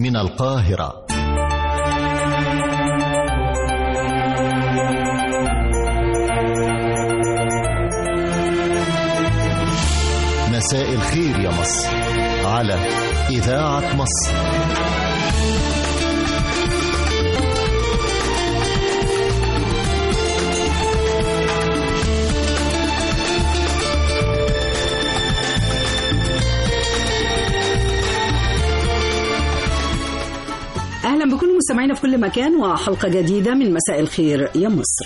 من القاهرة مساء الخير يا مصر على إذاعة مصر اهلا بكل مستمعينا في كل مكان وحلقه جديده من مساء الخير يا مصر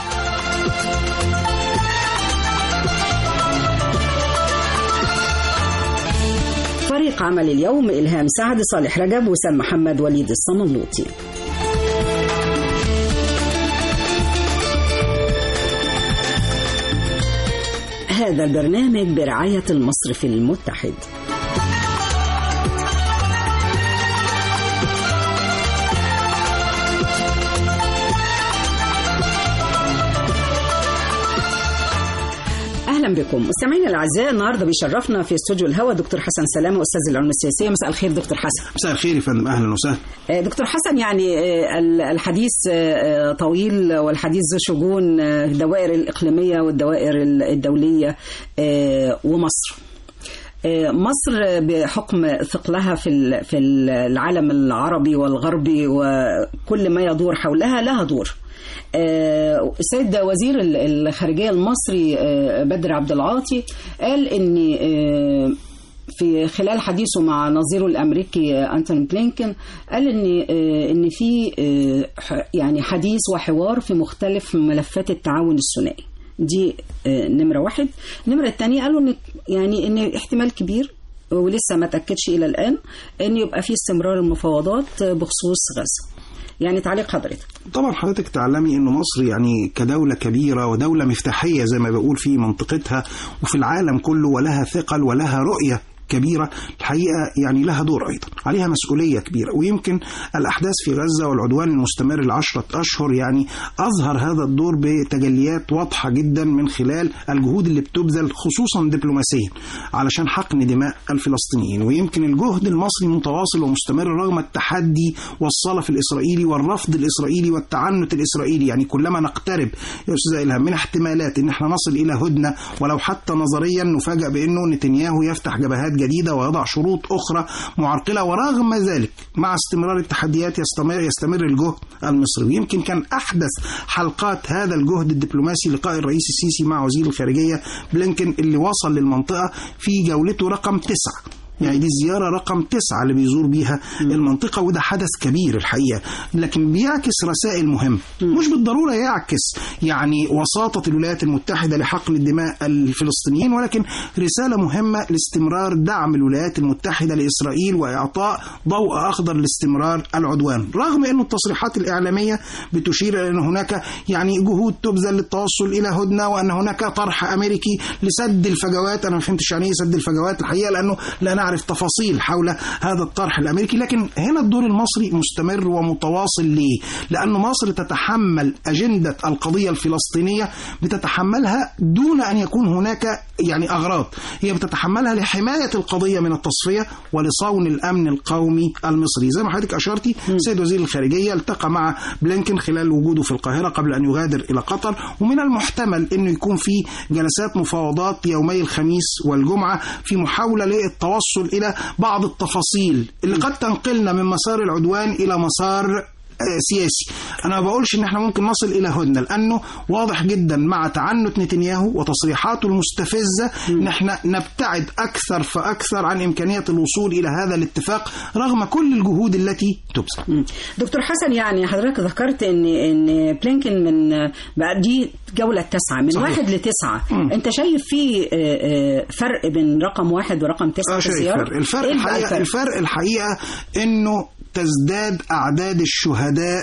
فريق عمل اليوم إلهام سعد صالح رجب وسام محمد وليد الصملوطي هذا البرنامج برعاية المصرف المتحد اهلا بكم مستمعينا الاعزاء النهارده بيشرفنا في استوديو الهوا دكتور حسن سلامه استاذ العلوم السياسيه مساء الخير دكتور حسن مساء الخير يا فندم اهلا وسهلا آه، دكتور حسن يعني آه، ال- الحديث آه، طويل والحديث ذو شجون آه، الدوائر الاقليميه والدوائر ال- الدوليه آه، ومصر آه، مصر بحكم ثقلها في ال- في العالم العربي والغربي وكل ما يدور حولها لها دور آه، السيد وزير ال- الخارجيه المصري آه، بدر عبد العاطي قال ان آه، في خلال حديثه مع نظيره الامريكي آه، انتوني بلينكن قال ان آه، ان في آه، ح- يعني حديث وحوار في مختلف ملفات التعاون الثنائي دي آه، نمره واحد النمره الثانيه قالوا ان يعني ان احتمال كبير ولسه ما تاكدش الى الان ان يبقى في استمرار المفاوضات آه، بخصوص غزه يعني تعليق حضرتك طبعا حضرتك تعلمي انه مصر يعني كدولة كبيرة ودولة مفتاحية زي ما بقول في منطقتها وفي العالم كله ولها ثقل ولها رؤية كبيرة الحقيقة يعني لها دور أيضا عليها مسؤولية كبيرة ويمكن الأحداث في غزة والعدوان المستمر لعشرة أشهر يعني أظهر هذا الدور بتجليات واضحة جدا من خلال الجهود اللي بتبذل خصوصا دبلوماسيا علشان حقن دماء الفلسطينيين ويمكن الجهد المصري متواصل ومستمر رغم التحدي والصلف الإسرائيلي والرفض الإسرائيلي والتعنت الإسرائيلي يعني كلما نقترب يا أستاذ إلهام من احتمالات إن احنا نصل إلى هدنة ولو حتى نظريا نفاجأ بأنه نتنياهو يفتح جبهات جديدة ويضع شروط أخرى معرقلة ورغم ذلك مع استمرار التحديات يستمر يستمر الجهد المصري ويمكن كان أحدث حلقات هذا الجهد الدبلوماسي لقاء الرئيس السيسي مع وزير الخارجية بلينكن اللي وصل للمنطقة في جولته رقم تسعة يعني دي الزيارة رقم تسعة اللي بيزور بيها المنطقة وده حدث كبير الحقيقة لكن بيعكس رسائل مهمة مش بالضرورة يعكس يعني وساطة الولايات المتحدة لحقن الدماء الفلسطينيين ولكن رسالة مهمة لاستمرار دعم الولايات المتحدة لإسرائيل وإعطاء ضوء أخضر لاستمرار العدوان رغم أن التصريحات الإعلامية بتشير إلى أن هناك يعني جهود تبذل للتوصل إلى هدنة وأن هناك طرح أمريكي لسد الفجوات أنا ما فهمتش يعني إيه سد الفجوات الحقيقة لأنه لا نعرف تفاصيل حول هذا الطرح الأمريكي لكن هنا الدور المصري مستمر ومتواصل ليه؟ لأن مصر تتحمل أجندة القضية الفلسطينية بتتحملها دون أن يكون هناك يعني أغراض هي بتتحملها لحماية القضية من التصفية ولصون الأمن القومي المصري زي ما حضرتك أشرتي سيد وزير الخارجية التقى مع بلينكن خلال وجوده في القاهرة قبل أن يغادر إلى قطر ومن المحتمل أنه يكون في جلسات مفاوضات يومي الخميس والجمعة في محاولة للتوصل إلى بعض التفاصيل اللي قد تنقلنا من مسار العدوان إلى مسار آه، سياسي انا ما بقولش ان احنا ممكن نصل الى هدنه لانه واضح جدا مع تعنت نتنياهو وتصريحاته المستفزه ان احنا نبتعد اكثر فاكثر عن امكانيه الوصول الى هذا الاتفاق رغم كل الجهود التي تبذل دكتور حسن يعني حضرتك ذكرت ان ان بلينكن من بقى دي جوله التاسعه من صحيح. واحد لتسعه مم. انت شايف في آه، آه، فرق بين رقم واحد ورقم تسعه اه في شايف الزياره؟ الفرق الفرق إيه بقى الحقيقه الفرق الحقيقه انه تزداد اعداد الشهداء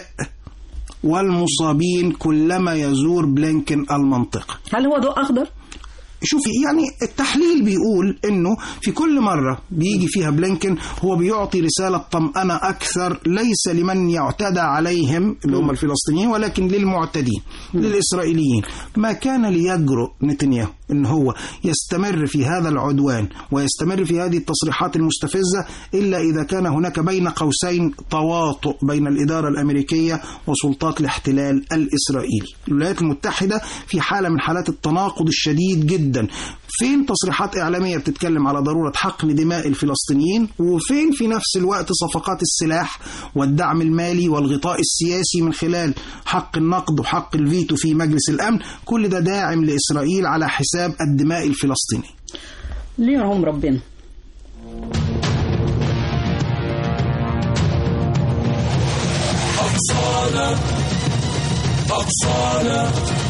والمصابين كلما يزور بلينكن المنطقه هل هو ضوء اخضر؟ شوفي يعني التحليل بيقول انه في كل مره بيجي فيها بلينكن هو بيعطي رساله طمأنه اكثر ليس لمن يعتدى عليهم اللي هم الفلسطينيين ولكن للمعتدين للاسرائيليين ما كان ليجرؤ نتنياهو ان هو يستمر في هذا العدوان ويستمر في هذه التصريحات المستفزه الا اذا كان هناك بين قوسين تواطؤ بين الاداره الامريكيه وسلطات الاحتلال الاسرائيلي الولايات المتحده في حاله من حالات التناقض الشديد جدا فين تصريحات إعلامية بتتكلم على ضرورة حقن دماء الفلسطينيين وفين في نفس الوقت صفقات السلاح والدعم المالي والغطاء السياسي من خلال حق النقد وحق الفيتو في مجلس الأمن كل ده داعم لإسرائيل على حساب الدماء الفلسطينية ليه يرحم ربنا أقصانا أقصانا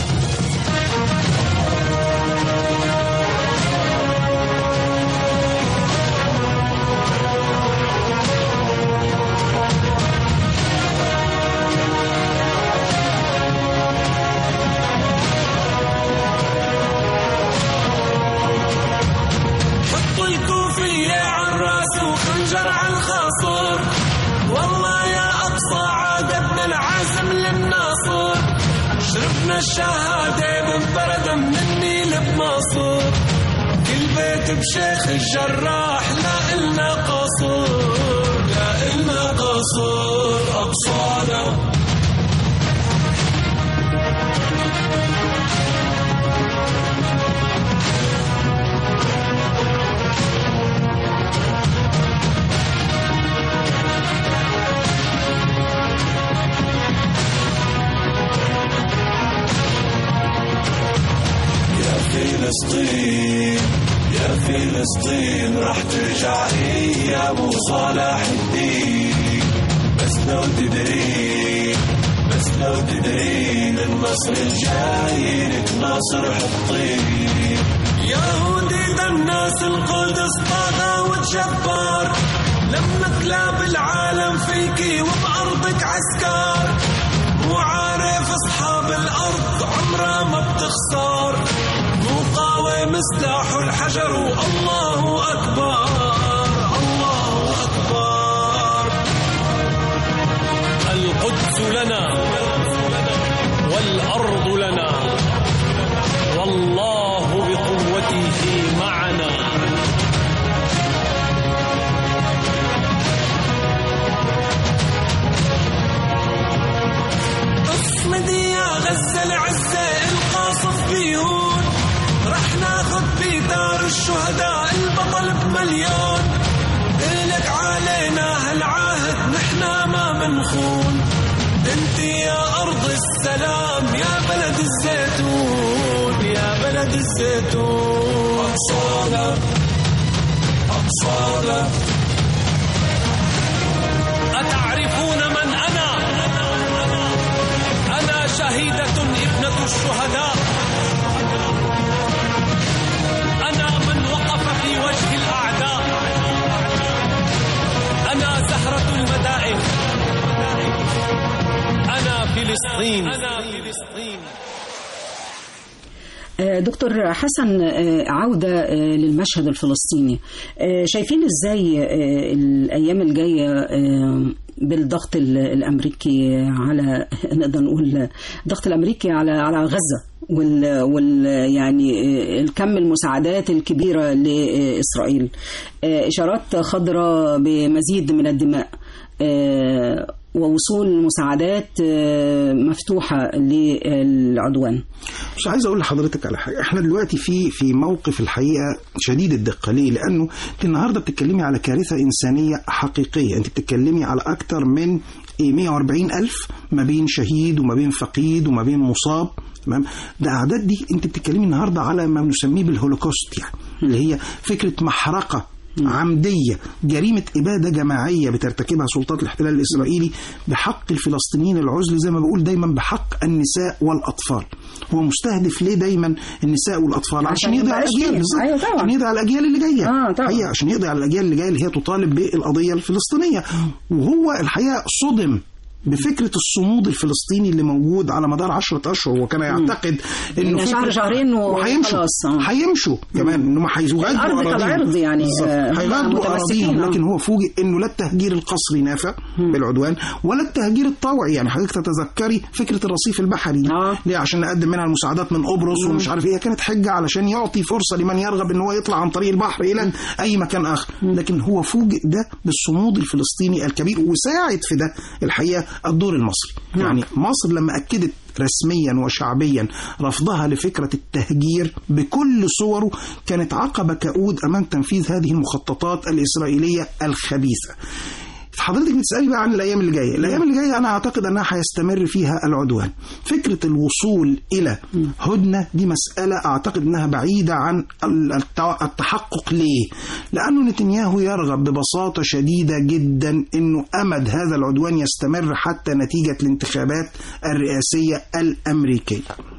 حطوا الكوفية عالراس وخنجر عالخاصر والله يا أقصى عادتنا العازم للناصر شربنا الشهادة من بردة من النيل بمصر كل بيت بشيخ الجراح لا إلنا قصر لا إلنا قصر أقصانا يا فلسطين يا فلسطين راح ترجع ايام صلاح الدين بس لو تدرين بس لو تدرين النصر الجاي لك ناصر حطين يهودي ده الناس القدس طاغى وتجبر لما كلاب العالم فيكي وبأرضك عسكر وعارف اصحاب الارض عمرها ما بتخسر مقاوم سلاح الحجر والله اكبر الله اكبر القدس لنا والأرض لنا والله بقوته معنا اصمد يا غزة العزة القاصف بيهون رح ناخد بدار الشهداء البطل بمليون إلك علينا هالعهد نحنا ما منخون انت يا ارض السلام يا بلد الزيتون يا بلد الزيتون اقصانا اقصانا أتعرفون من أنا؟ أنا شهيدة ابنة الشهداء أنا من وقف في وجه الأعداء أنا زهرة المدائن أنا فلسطين أنا فلسطين آه، دكتور حسن آه، عودة آه، للمشهد الفلسطيني آه، شايفين ازاي آه، الأيام الجاية آه، بالضغط ال- الأمريكي على نقدر نقول الضغط الأمريكي على على غزة وال, وال يعني آه، الكم المساعدات الكبيرة لإسرائيل آه، إشارات خضراء بمزيد من الدماء آه، ووصول مساعدات آه، مفتوحة للعدوان مش عايز اقول لحضرتك على حاجه احنا دلوقتي في في موقف الحقيقه شديد الدقه ليه لانه انت النهارده بتتكلمي على كارثه انسانيه حقيقيه انت بتتكلمي على اكتر من إيه 140 ألف ما بين شهيد وما بين فقيد وما بين مصاب تمام ده أعداد دي أنت بتتكلمي النهاردة على ما نسميه بالهولوكوست يعني اللي هي فكرة محرقة عمدية جريمة إبادة جماعية بترتكبها سلطات الاحتلال الإسرائيلي بحق الفلسطينيين العزل زي ما بقول دايما بحق النساء والأطفال هو مستهدف ليه دايما النساء والأطفال عشان عشان يقضي على يبقاش الأجيال فيه. بالظبط أيوة طبعا. عشان يقضي على الأجيال اللي جاية آه طبعا. حقيقة عشان يقضي على الأجيال اللي جاية اللي هي تطالب بالقضية الفلسطينية وهو الحقيقة صدم بفكره الصمود الفلسطيني اللي موجود على مدار عشرة اشهر وكان يعتقد انه إن شهر فكرة- شهرين و- وهيمشوا وخلاص، آه. هيمشوا كمان انه ما هيغادروا الأرض أراضيهم. كالعرض يعني، بالظبط. آه، هم هيغادروا متمسكين، اراضيهم آه. لكن هو فوجئ انه لا التهجير القسري نافع بالعدوان ولا التهجير الطوعي يعني حضرتك تتذكري فكره الرصيف البحري دي. آه. ليه عشان نقدم منها المساعدات من قبرص ومش عارف ايه كانت حجه علشان يعطي فرصه لمن يرغب ان هو يطلع عن طريق البحر الى اي مكان اخر لكن هو فوجئ ده بالصمود الفلسطيني الكبير وساعد في ده الحقيقه الدور المصري يعني مصر لما اكدت رسميا وشعبيا رفضها لفكره التهجير بكل صوره كانت عقبه كؤود امام تنفيذ هذه المخططات الاسرائيليه الخبيثه حضرتك بتسالي بقى عن الايام اللي جايه، الايام اللي جايه انا اعتقد انها هيستمر فيها العدوان. فكره الوصول الى هدنه دي مساله اعتقد انها بعيده عن الت- التحقق ليه؟ لانه نتنياهو يرغب ببساطه شديده جدا انه امد هذا العدوان يستمر حتى نتيجه الانتخابات الرئاسيه الامريكيه.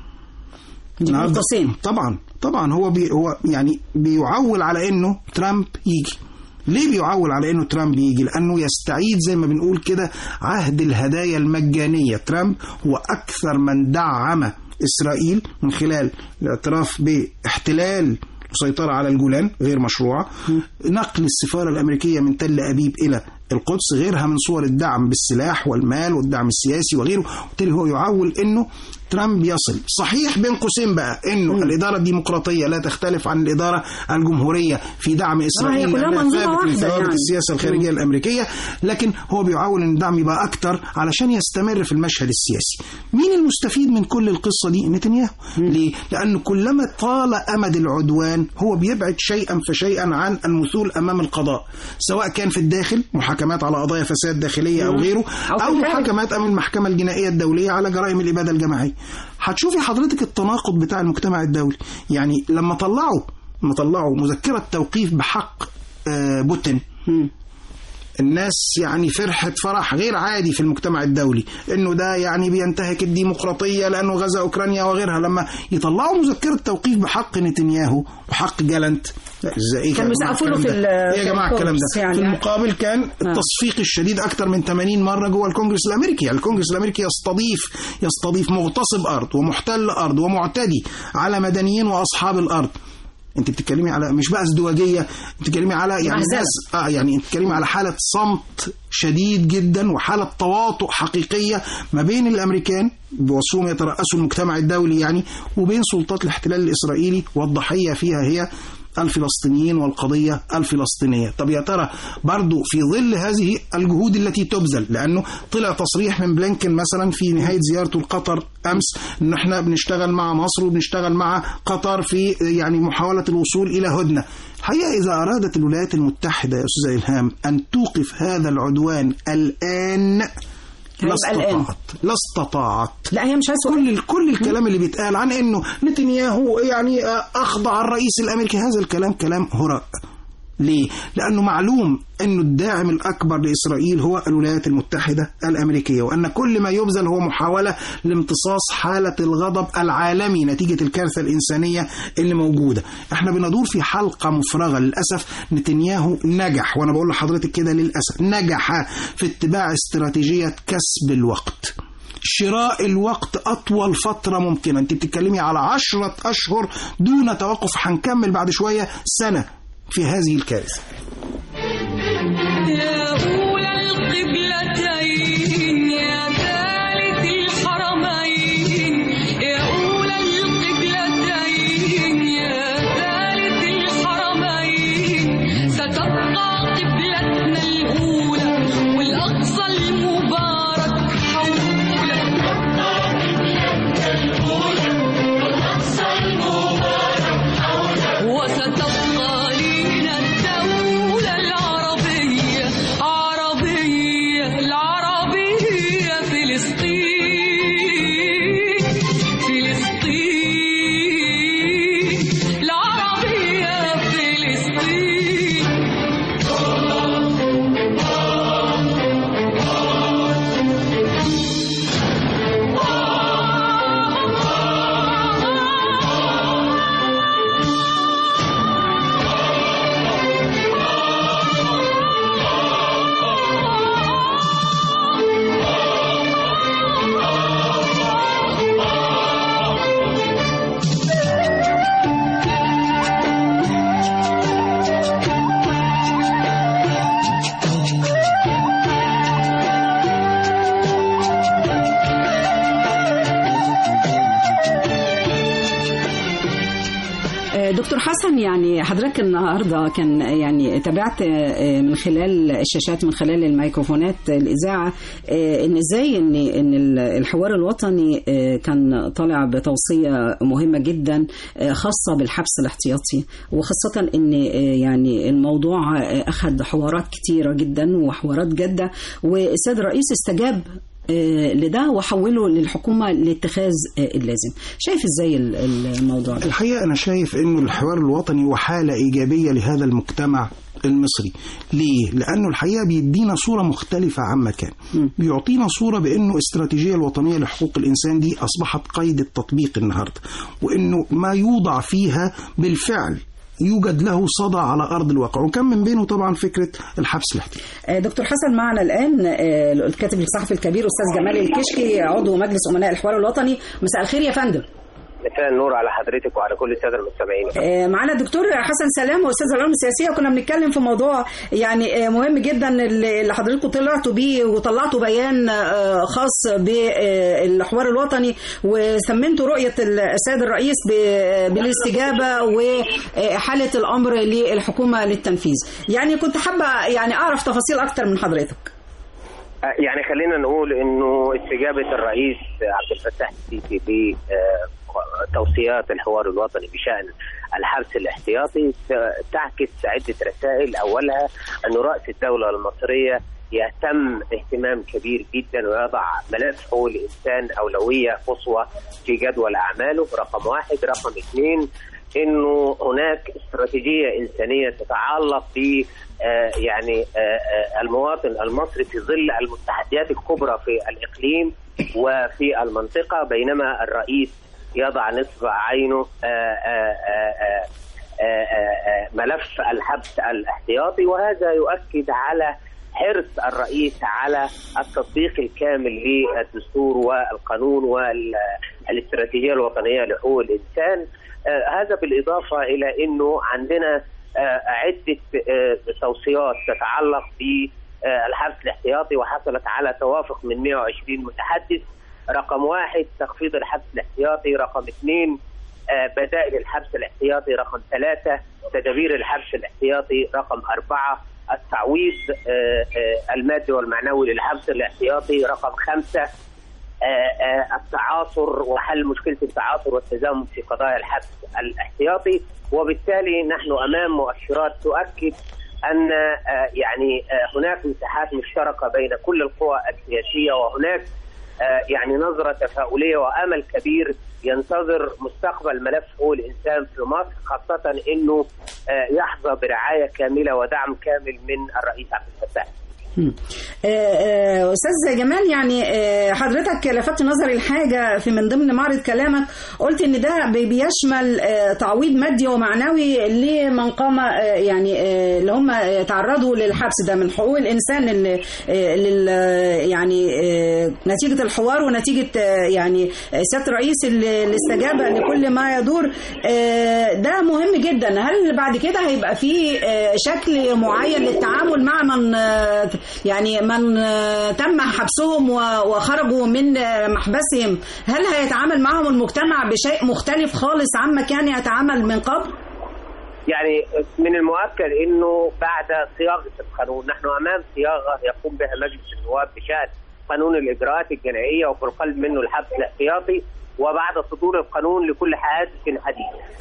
دي النهاردة- قوسين طبعا طبعا هو بي هو يعني بيعول على انه ترامب يجي ليه بيعول على انه ترامب يجي لانه يستعيد زي ما بنقول كده عهد الهدايا المجانيه ترامب هو اكثر من دعم اسرائيل من خلال الاعتراف باحتلال السيطرة على الجولان غير مشروعة نقل السفارة الأمريكية من تل أبيب إلى القدس غيرها من صور الدعم بالسلاح والمال والدعم السياسي وغيره وبالتالي هو يعول انه ترامب يصل صحيح بين قوسين بقى انه الاداره الديمقراطيه لا تختلف عن الاداره الجمهوريه في دعم اسرائيل كلها لأنها منظومة ثابت واحدة لثوابت يعني. السياسه الخارجيه الامريكيه لكن هو بيعول ان الدعم يبقى اكتر علشان يستمر في المشهد السياسي مين المستفيد من كل القصه دي نتنياهو ليه لانه كلما طال امد العدوان هو بيبعد شيئا فشيئا عن المثول امام القضاء سواء كان في الداخل محاكمات على قضايا فساد داخليه او غيره أو في او الخارج. محاكمات امام المحكمه الجنائيه الدوليه على جرائم الاباده الجماعيه هتشوفي حضرتك التناقض بتاع المجتمع الدولي يعني لما طلعوا لما طلعوا مذكره توقيف بحق آه، بوتين الناس يعني فرحت فرح غير عادي في المجتمع الدولي انه ده يعني بينتهك الديمقراطيه لانه غزا اوكرانيا وغيرها لما يطلعوا مذكره توقيف بحق نتنياهو وحق جالنت لا، ازاي ايه كانوا يا جماعة بيسقفوا له الكلام في ده؟ ال- ايه يا في جماعه الكلام الكونجرس ده يعني. في المقابل كان التصفيق الشديد اكتر من 80 مره جوه الكونجرس الامريكي يعني الكونجرس الامريكي يستضيف يستضيف مغتصب ارض ومحتل ارض ومعتدي على مدنيين واصحاب الارض انت بتتكلمي على مش بقى ازدواجيه بتتكلمي على يعني مهزلة. ناس اه يعني انت بتتكلمي على حاله صمت شديد جدا وحاله تواطؤ حقيقيه ما بين الامريكان بوصفهم يترأسوا المجتمع الدولي يعني وبين سلطات الاحتلال الاسرائيلي والضحيه فيها هي الفلسطينيين والقضية الفلسطينية طب يا ترى برضو في ظل هذه الجهود التي تبذل لأنه طلع تصريح من بلينكن مثلا في نهاية زيارته لقطر أمس أن احنا بنشتغل مع مصر وبنشتغل مع قطر في يعني محاولة الوصول إلى هدنة الحقيقة إذا أرادت الولايات المتحدة يا أستاذ إلهام أن توقف هذا العدوان الآن لا هيبقى الآن. استطاعت لا استطاعت لا هي مش هسوء كل كل الكلام اللي بيتقال عن انه نتنياهو يعني آه، اخضع الرئيس الامريكي هذا الكلام كلام هراء ليه؟ لأنه معلوم أنه الداعم الأكبر لإسرائيل هو الولايات المتحدة الأمريكية وأن كل ما يبذل هو محاولة لامتصاص حالة الغضب العالمي نتيجة الكارثة الإنسانية اللي موجودة احنا بندور في حلقة مفرغة للأسف نتنياهو نجح وأنا بقول لحضرتك كده للأسف نجح في اتباع استراتيجية كسب الوقت شراء الوقت أطول فترة ممكنة أنت بتتكلمي على عشرة أشهر دون توقف هنكمل بعد شوية سنة في هذه الكارثة يا أولى القبلتين يا ثالث الحرمين يا أولى القبلتين يا ثالث الحرمين ستبقى قبلتنا الأولى والأقصى المبارك حولك وستبقى لنا الدولة العربية عربية العربية دكتور حسن يعني حضرتك النهارده كان يعني تابعت آه، من خلال الشاشات من خلال الميكروفونات الإذاعة آه، إن إزاي إن إن ال- الحوار الوطني آه، كان طالع بتوصية مهمة جدا آه، خاصة بالحبس الاحتياطي وخاصة إن آه، يعني الموضوع آه، أخذ حوارات كتيرة جدا وحوارات جادة والسيد الرئيس استجاب آه، لده وحوله للحكومة لاتخاذ آه، اللازم شايف ازاي ال- الموضوع ده الحقيقة أنا شايف إنه الحوار الوطني وحالة إيجابية لهذا المجتمع المصري ليه؟ لأنه الحقيقة بيدينا صورة مختلفة عما كان بيعطينا صورة بأنه الاستراتيجية الوطنية لحقوق الإنسان دي أصبحت قيد التطبيق النهاردة وأنه ما يوضع فيها بالفعل يوجد له صدى على أرض الواقع وكان من بينه طبعا فكرة الحبس الاحتياطي آه، دكتور حسن معنا الآن آه، الكاتب الصحفي الكبير أستاذ جمال الكشكي عضو مجلس أمناء الحوار الوطني مساء الخير يا فندم مساء النور على حضرتك وعلى كل الساده المستمعين آه، معانا الدكتور حسن سلام واستاذ العلوم السياسيه وكنا بنتكلم في موضوع يعني آه، مهم جدا اللي اللي حضراتكم طلعتوا بيه وطلعتوا بيان آه، خاص بالحوار الوطني وسمنتوا رؤيه السيد الرئيس ب- بالاستجابه وحاله الامر للحكومه للتنفيذ يعني كنت حابه يعني اعرف تفاصيل اكتر من حضرتك يعني خلينا نقول انه استجابه الرئيس عبد الفتاح السيسي بتوصيات الحوار الوطني بشان الحبس الاحتياطي تعكس عده رسائل اولها انه راس الدوله المصريه يهتم اهتمام كبير جدا ويضع ملف حقوق الانسان اولويه قصوى في جدول اعماله رقم واحد رقم اثنين انه هناك استراتيجيه انسانيه تتعلق ب آه، يعني آه، آه، المواطن المصري في ظل التحديات الكبرى في الاقليم وفي المنطقه بينما الرئيس يضع نصب عينه آه، آه، آه، آه، آه، آه، ملف الحبس الاحتياطي وهذا يؤكد على حرص الرئيس على التطبيق الكامل للدستور والقانون والاستراتيجيه الوطنيه لحقوق الانسان آه، هذا بالاضافه الى انه عندنا آه، عده آه، توصيات تتعلق بالحبس الاحتياطي وحصلت على توافق من 120 متحدث رقم واحد تخفيض الحبس الاحتياطي رقم اثنين آه، بدائل الحبس الاحتياطي رقم ثلاثة تدابير الحبس الاحتياطي رقم أربعة التعويض آه، آه، المادي والمعنوي للحبس الاحتياطي رقم خمسة آه، آه، التعاثر وحل مشكلة التعاثر والتزامن في قضايا الحبس الاحتياطي وبالتالي نحن أمام مؤشرات تؤكد أن آه، يعني آه، هناك مساحات مشتركة بين كل القوى السياسية وهناك آه، يعني نظرة تفاؤلية وأمل كبير ينتظر مستقبل ملف حقوق الإنسان في مصر خاصة أنه آه، يحظى برعاية كاملة ودعم كامل من الرئيس عبد الفتاح آه، آه، استاذ جمال يعني آه، حضرتك لفت نظري الحاجه في من ضمن معرض كلامك قلت ان ده بي- بيشمل آه، تعويض مادي ومعنوي لمن قام آه، يعني آه، اللي هم آه، تعرضوا للحبس ده من حقوق الانسان اللي آه، لل يعني آه، نتيجه الحوار ونتيجه آه، يعني آه، سياده الرئيس اللي اللي استجاب لكل ما يدور آه، ده مهم جدا هل بعد كده هيبقى في آه، شكل معين للتعامل مع من آه، يعني من آه، تم حبسهم و- وخرجوا من آه، محبسهم هل هيتعامل معهم المجتمع بشيء مختلف خالص عما كان يتعامل من قبل؟ يعني من المؤكد انه بعد صياغه القانون نحن امام صياغه يقوم بها مجلس النواب بشان قانون الاجراءات الجنائيه وفي القلب منه الحبس الاحتياطي وبعد صدور القانون لكل حادث حديث.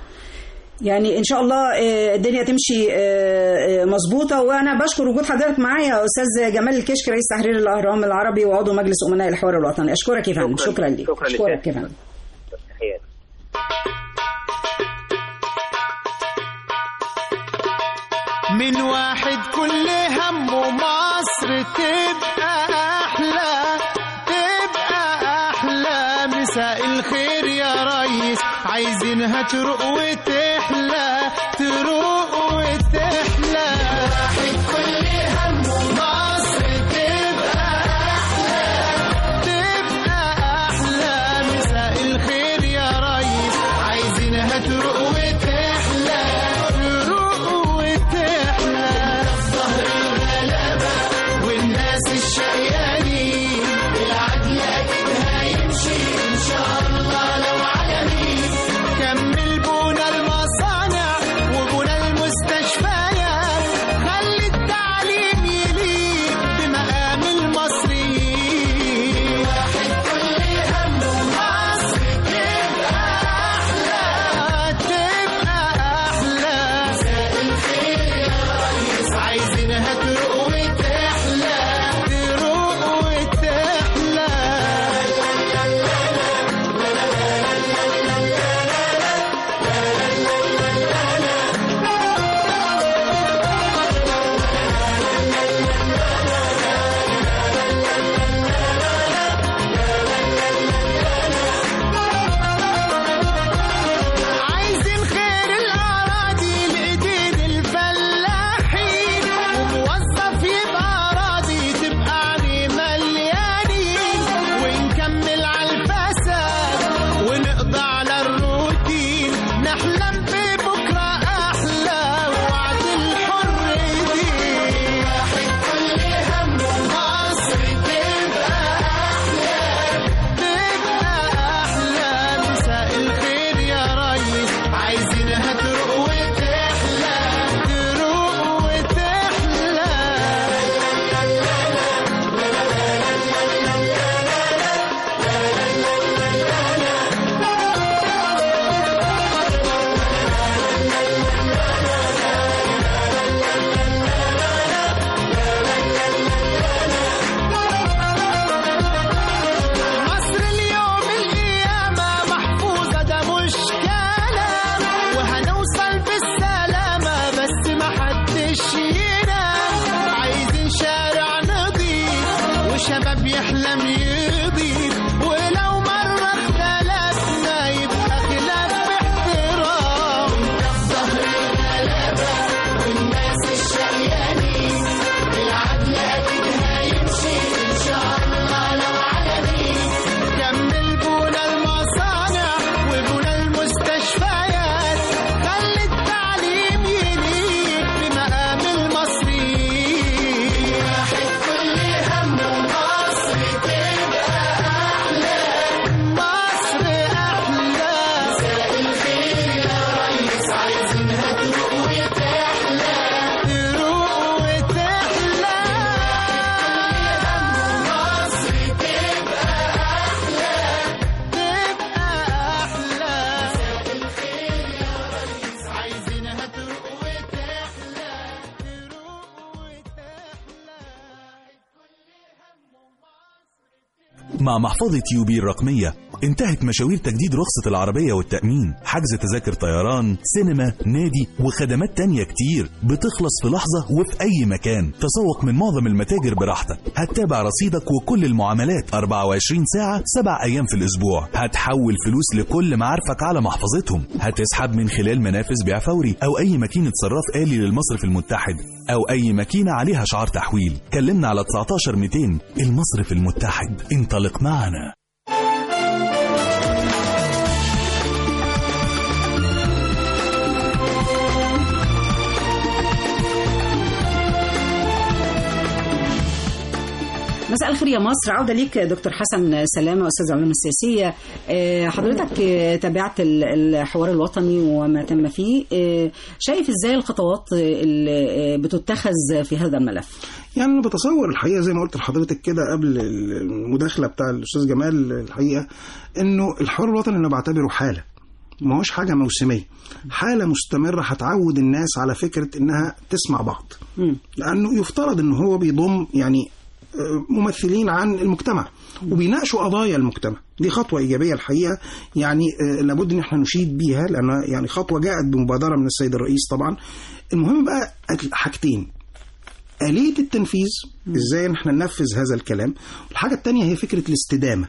يعني ان شاء الله آه، الدنيا تمشي آه، آه، مظبوطه وانا بشكر وجود حضرتك معايا استاذ جمال الكشك رئيس تحرير الاهرام العربي وعضو مجلس امناء الحوار الوطني اشكرك يا فندم شكراً. شكرا لك شكراً اشكرك يا لك. فندم تحياتي. من واحد كل همه مصر تبقى أحلى تبقى أحلى مساء الخير يا ريس عايزينها تروق وتحلى تروق وتحلى واحد كل همه مصر تبقى أحلى تبقى أحلى مساء الخير يا ريس عايزينها تروق وتحلى تروق وتحلى ظهر الغلابة والناس الشقيانين العدل أكيد هيمشي إن شاء الله لو على مين كمل بونا المصانع شباب يحلم يضيف ولو مرة اختلفنا يبقى خلاف باحترام ظهر الغلابة والناس الشقيانين العدل أكيد هيمشي إن شاء الله لو عالمين كمل بونا المصانع وبونا المستشفيات خلي التعليم يليق بمقام المصريين واحد كل همه مصر تبقى أحلى مصر أحلى مساء الخير يا ريس عايزينها تروق وتحلى تروق وتحلى مصر تبقى أحلى تبقى أحلى مساء الخير يا ريس عايزينها تروق وتحلى مع محفظة يوبي الرقمية انتهت مشاوير تجديد رخصة العربية والتأمين حجز تذاكر طيران سينما نادي وخدمات تانية كتير بتخلص في لحظة وفي أي مكان تسوق من معظم المتاجر براحتك هتتابع رصيدك وكل المعاملات 24 ساعة 7 أيام في الأسبوع هتحول فلوس لكل معارفك على محفظتهم هتسحب من خلال منافذ بيع فوري أو أي ماكينة صراف آلي للمصرف المتحد أو أي ماكينة عليها شعار تحويل كلمنا على 19 200 المصرف المتحد انطلق معنا مساء الخير يا مصر عودة ليك دكتور حسن سلامة أستاذ العلوم السياسية آه، حضرتك آه، تابعت ال- الحوار الوطني وما تم فيه آه، شايف إزاي الخطوات اللي آه، بتتخذ في هذا الملف يعني انا بتصور الحقيقه زي ما قلت لحضرتك كده قبل المداخله بتاع الاستاذ جمال الحقيقه انه الحوار الوطني انا بعتبره حاله ما هوش حاجه موسميه حاله مستمره هتعود الناس على فكره انها تسمع بعض لانه يفترض ان هو بيضم يعني آه، ممثلين عن المجتمع وبيناقشوا قضايا المجتمع دي خطوة إيجابية الحقيقة يعني آه، لابد إن احنا نشيد بيها لأنها يعني خطوة جاءت بمبادرة من السيد الرئيس طبعا المهم بقى حاجتين آلية التنفيذ ازاي ان احنا ننفذ هذا الكلام الحاجة التانية هي فكرة الاستدامة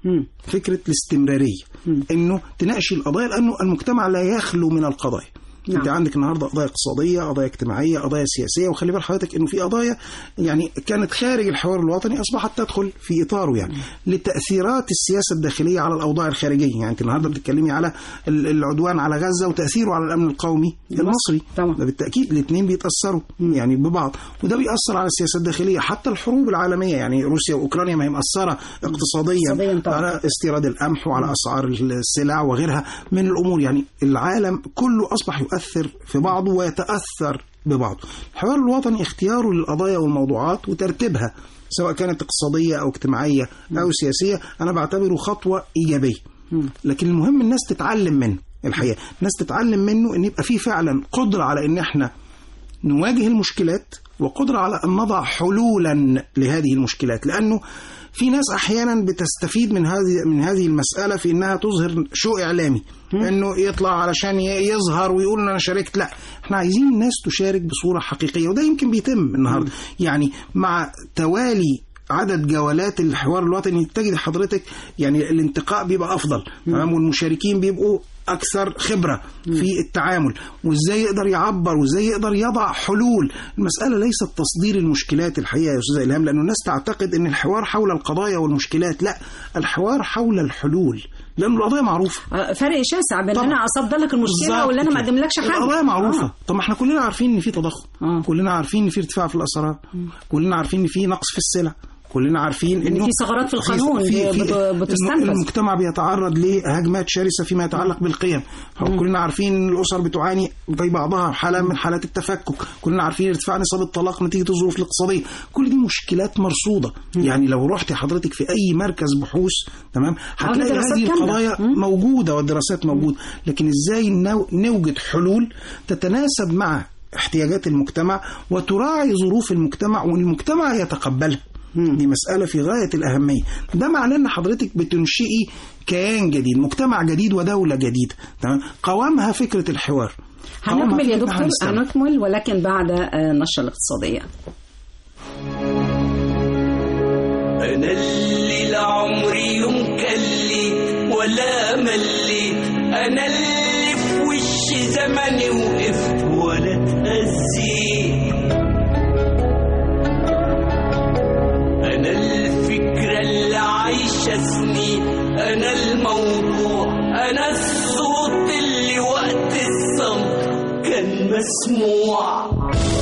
فكرة الاستمرارية انه تناقشي القضايا لانه المجتمع لا يخلو من القضايا نعم. انت عندك النهارده قضايا اقتصاديه قضايا اجتماعيه قضايا سياسيه وخلي بال حضرتك انه في قضايا يعني كانت خارج الحوار الوطني اصبحت تدخل في اطاره يعني لتاثيرات السياسه الداخليه على الاوضاع الخارجيه يعني انت النهارده بتتكلمي على ال- العدوان على غزه وتاثيره على الامن القومي المصري طبعا. ده بالتاكيد الاثنين بيتاثروا يعني ببعض وده بيأثر على السياسه الداخليه حتى الحروب العالميه يعني روسيا واوكرانيا ما هي مأثره اقتصاديا اقتصادياً طبعا. على استيراد القمح وعلى اسعار السلع وغيرها من الامور يعني العالم كله اصبح يؤثر في بعضه ويتاثر ببعضه الحوار الوطني اختياره للقضايا والموضوعات وترتيبها سواء كانت اقتصاديه او اجتماعيه او سياسيه انا بعتبره خطوه ايجابيه لكن المهم الناس تتعلم منه الحقيقه الناس تتعلم منه ان يبقى في فعلا قدره على ان احنا نواجه المشكلات وقدرة على أن نضع حلولا لهذه المشكلات لأنه في ناس أحيانا بتستفيد من هذه من هذه المسألة في أنها تظهر شو إعلامي أنه يطلع علشان ي- يظهر ويقول إن أنا شاركت لا إحنا عايزين الناس تشارك بصورة حقيقية وده يمكن بيتم النهاردة يعني مع توالي عدد جولات الحوار الوطني تجد حضرتك يعني الانتقاء بيبقى افضل تمام والمشاركين بيبقوا اكثر خبره في التعامل وازاي يقدر يعبر وازاي يقدر يضع حلول المساله ليست تصدير المشكلات الحقيقه يا استاذ الهام لانه الناس تعتقد ان الحوار حول القضايا والمشكلات لا الحوار حول الحلول لان القضايا معروفه آه، فرق شاسع بين طبعا. انا اصدر لك المشكله بالظبط ولا انا ما كده. اقدملكش حاجه القضايا معروفه آه. طب ما احنا كلنا عارفين ان في تضخم آه. كلنا عارفين ان في ارتفاع في الاسعار كلنا عارفين ان في نقص في السلع كلنا عارفين إن انه في ثغرات في القانون بت- بتستنفذ. المجتمع بيتعرض لهجمات شرسه فيما يتعلق بالقيم كلنا عارفين ان الاسر بتعاني في بعضها حاله من حالات التفكك كلنا عارفين ارتفاع نسب الطلاق نتيجه الظروف الاقتصاديه كل دي مشكلات مرصوده يعني لو رحت حضرتك في اي مركز بحوث تمام هتلاقي دراسات هذه كاملة. القضايا مم. موجوده والدراسات موجوده لكن ازاي نو- نوجد حلول تتناسب مع احتياجات المجتمع وتراعي ظروف المجتمع والمجتمع يتقبلها دي مسألة في غاية الأهمية ده معناه أن حضرتك بتنشئي كيان جديد مجتمع جديد ودولة جديدة تمام قوامها فكرة الحوار قوامها هنكمل يا فكرة دكتور هنستمع. هنكمل ولكن بعد آه، النشره الاقتصاديه أنا اللي لعمري يوم كليت ولا مليت أنا اللي في وش زمني وقفت ولا اتأذيت أنا الفكرة اللي عايشة سنين أنا الموضوع أنا الصوت اللي وقت الصمت كان مسموع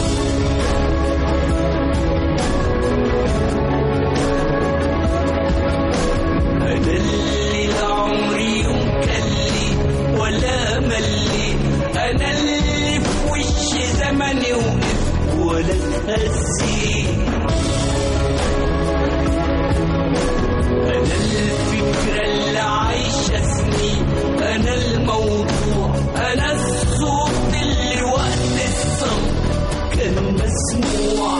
أنا اللي لعمري يوم كليت ولا مليت أنا اللي في وش زمني وقفت ولا اتهزيت أنا الفكرة اللي عايشة سنين أنا الموضوع أنا الصوت اللي وقت الصمت كان مسموع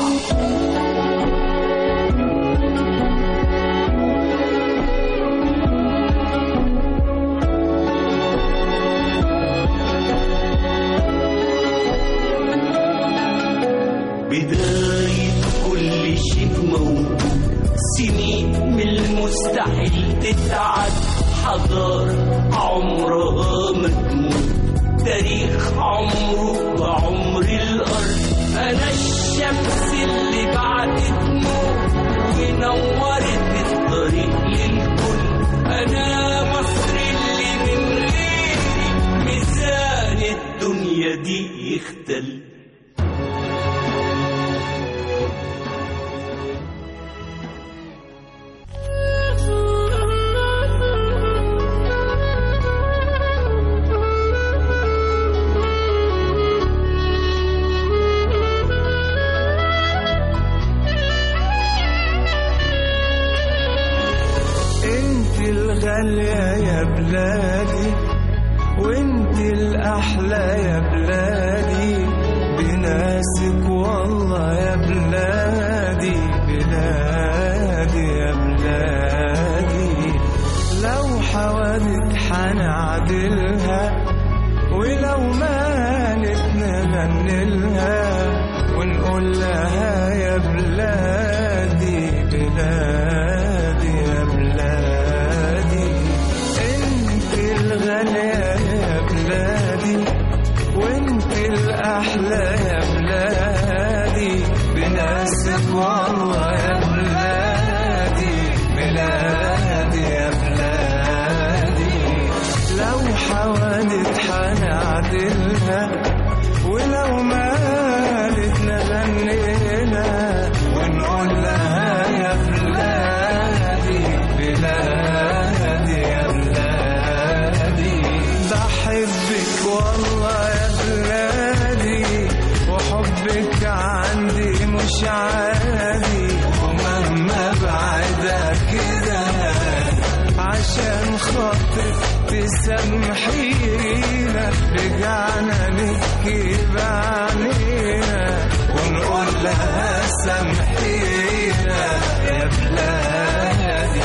بداية كل شيء موجود سنين من المستحيل تتعد حضارة عمرها ما تموت تاريخ عمره بعمر الأرض أنا الشمس اللي بعدت نور ونورت الطريق للكل أنا مصر اللي من غيري ميزان الدنيا دي يختل انت الغالية يا بلادي وانت الأحلى يا بلادي بناسك والله يا بلادي بلادي يا بلادي لو حوادث حنعدلها ولو مالت نغنلها ونقول لها يا بلادي بلادي يا بلادي انت الغالية يا بلادي وانت الأحلى يا بلادي بناسك والله يا بلادي بلادي يا بلادي لو حوادث حنعدلها ولو مالت نغنينا ونقول لها يا بلادي بلادي يا بلادي بحبك والله يا بلادي وحبك عندي مش عادي ومهما بعدك كده عشان خاطر تسامحينا رجعنا نبكي بعينينا ونقول لها سامحينا يا بلادي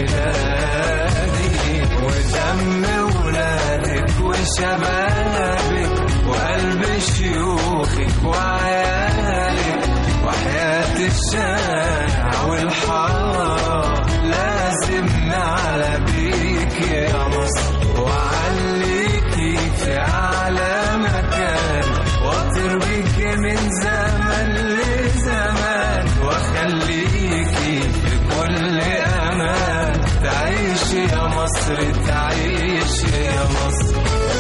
بلادي ودم ولادك وشبابك وقلب شيوخك وعيالك وحياة الشارع والحارة لازم نعلى بيك يا مصر وعليكي في أعلى مكان واطير بيك من زمن لزمان واخليكي في كل أمان تعيش يا مصر تعيش يا مصر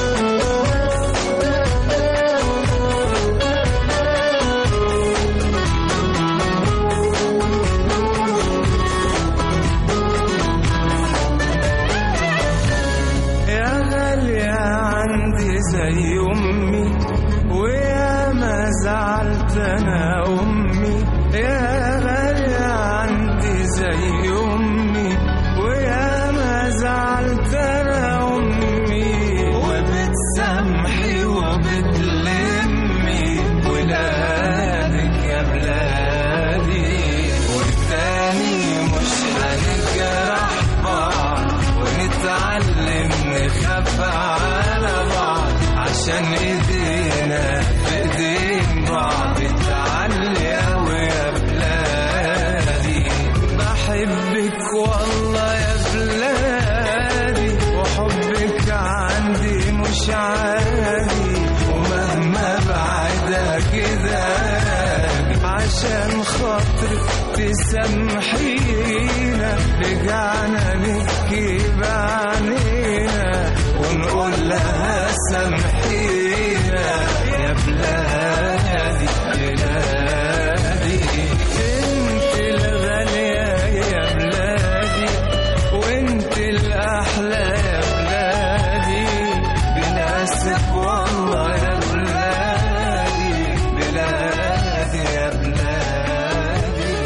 يا غالية عندي زي أمي ويا ما زعلت أنا أمي يا غالية عندي زي أمي ويا ما زعلت أنا أمي وبتسامحي وبتلمي ولادك يا بلادي والتاني مش هنجرح بعض ونتعلم نخاف على بعض عشان ايدينا في ايدين بعض تعالي أوي يا بلادي بحب حبك والله يا بلادي وحبك عندي مش عادي ومهما بعدها كده عشان خاطرك تسامحينا رجعنا نبكي بعينينا ونقول لها سامحينا يا بلادي بلادي انت الغالية يا بلادي وانت الأحلى يا بلادي بناسك والله يا بلادي بلادي يا بلادي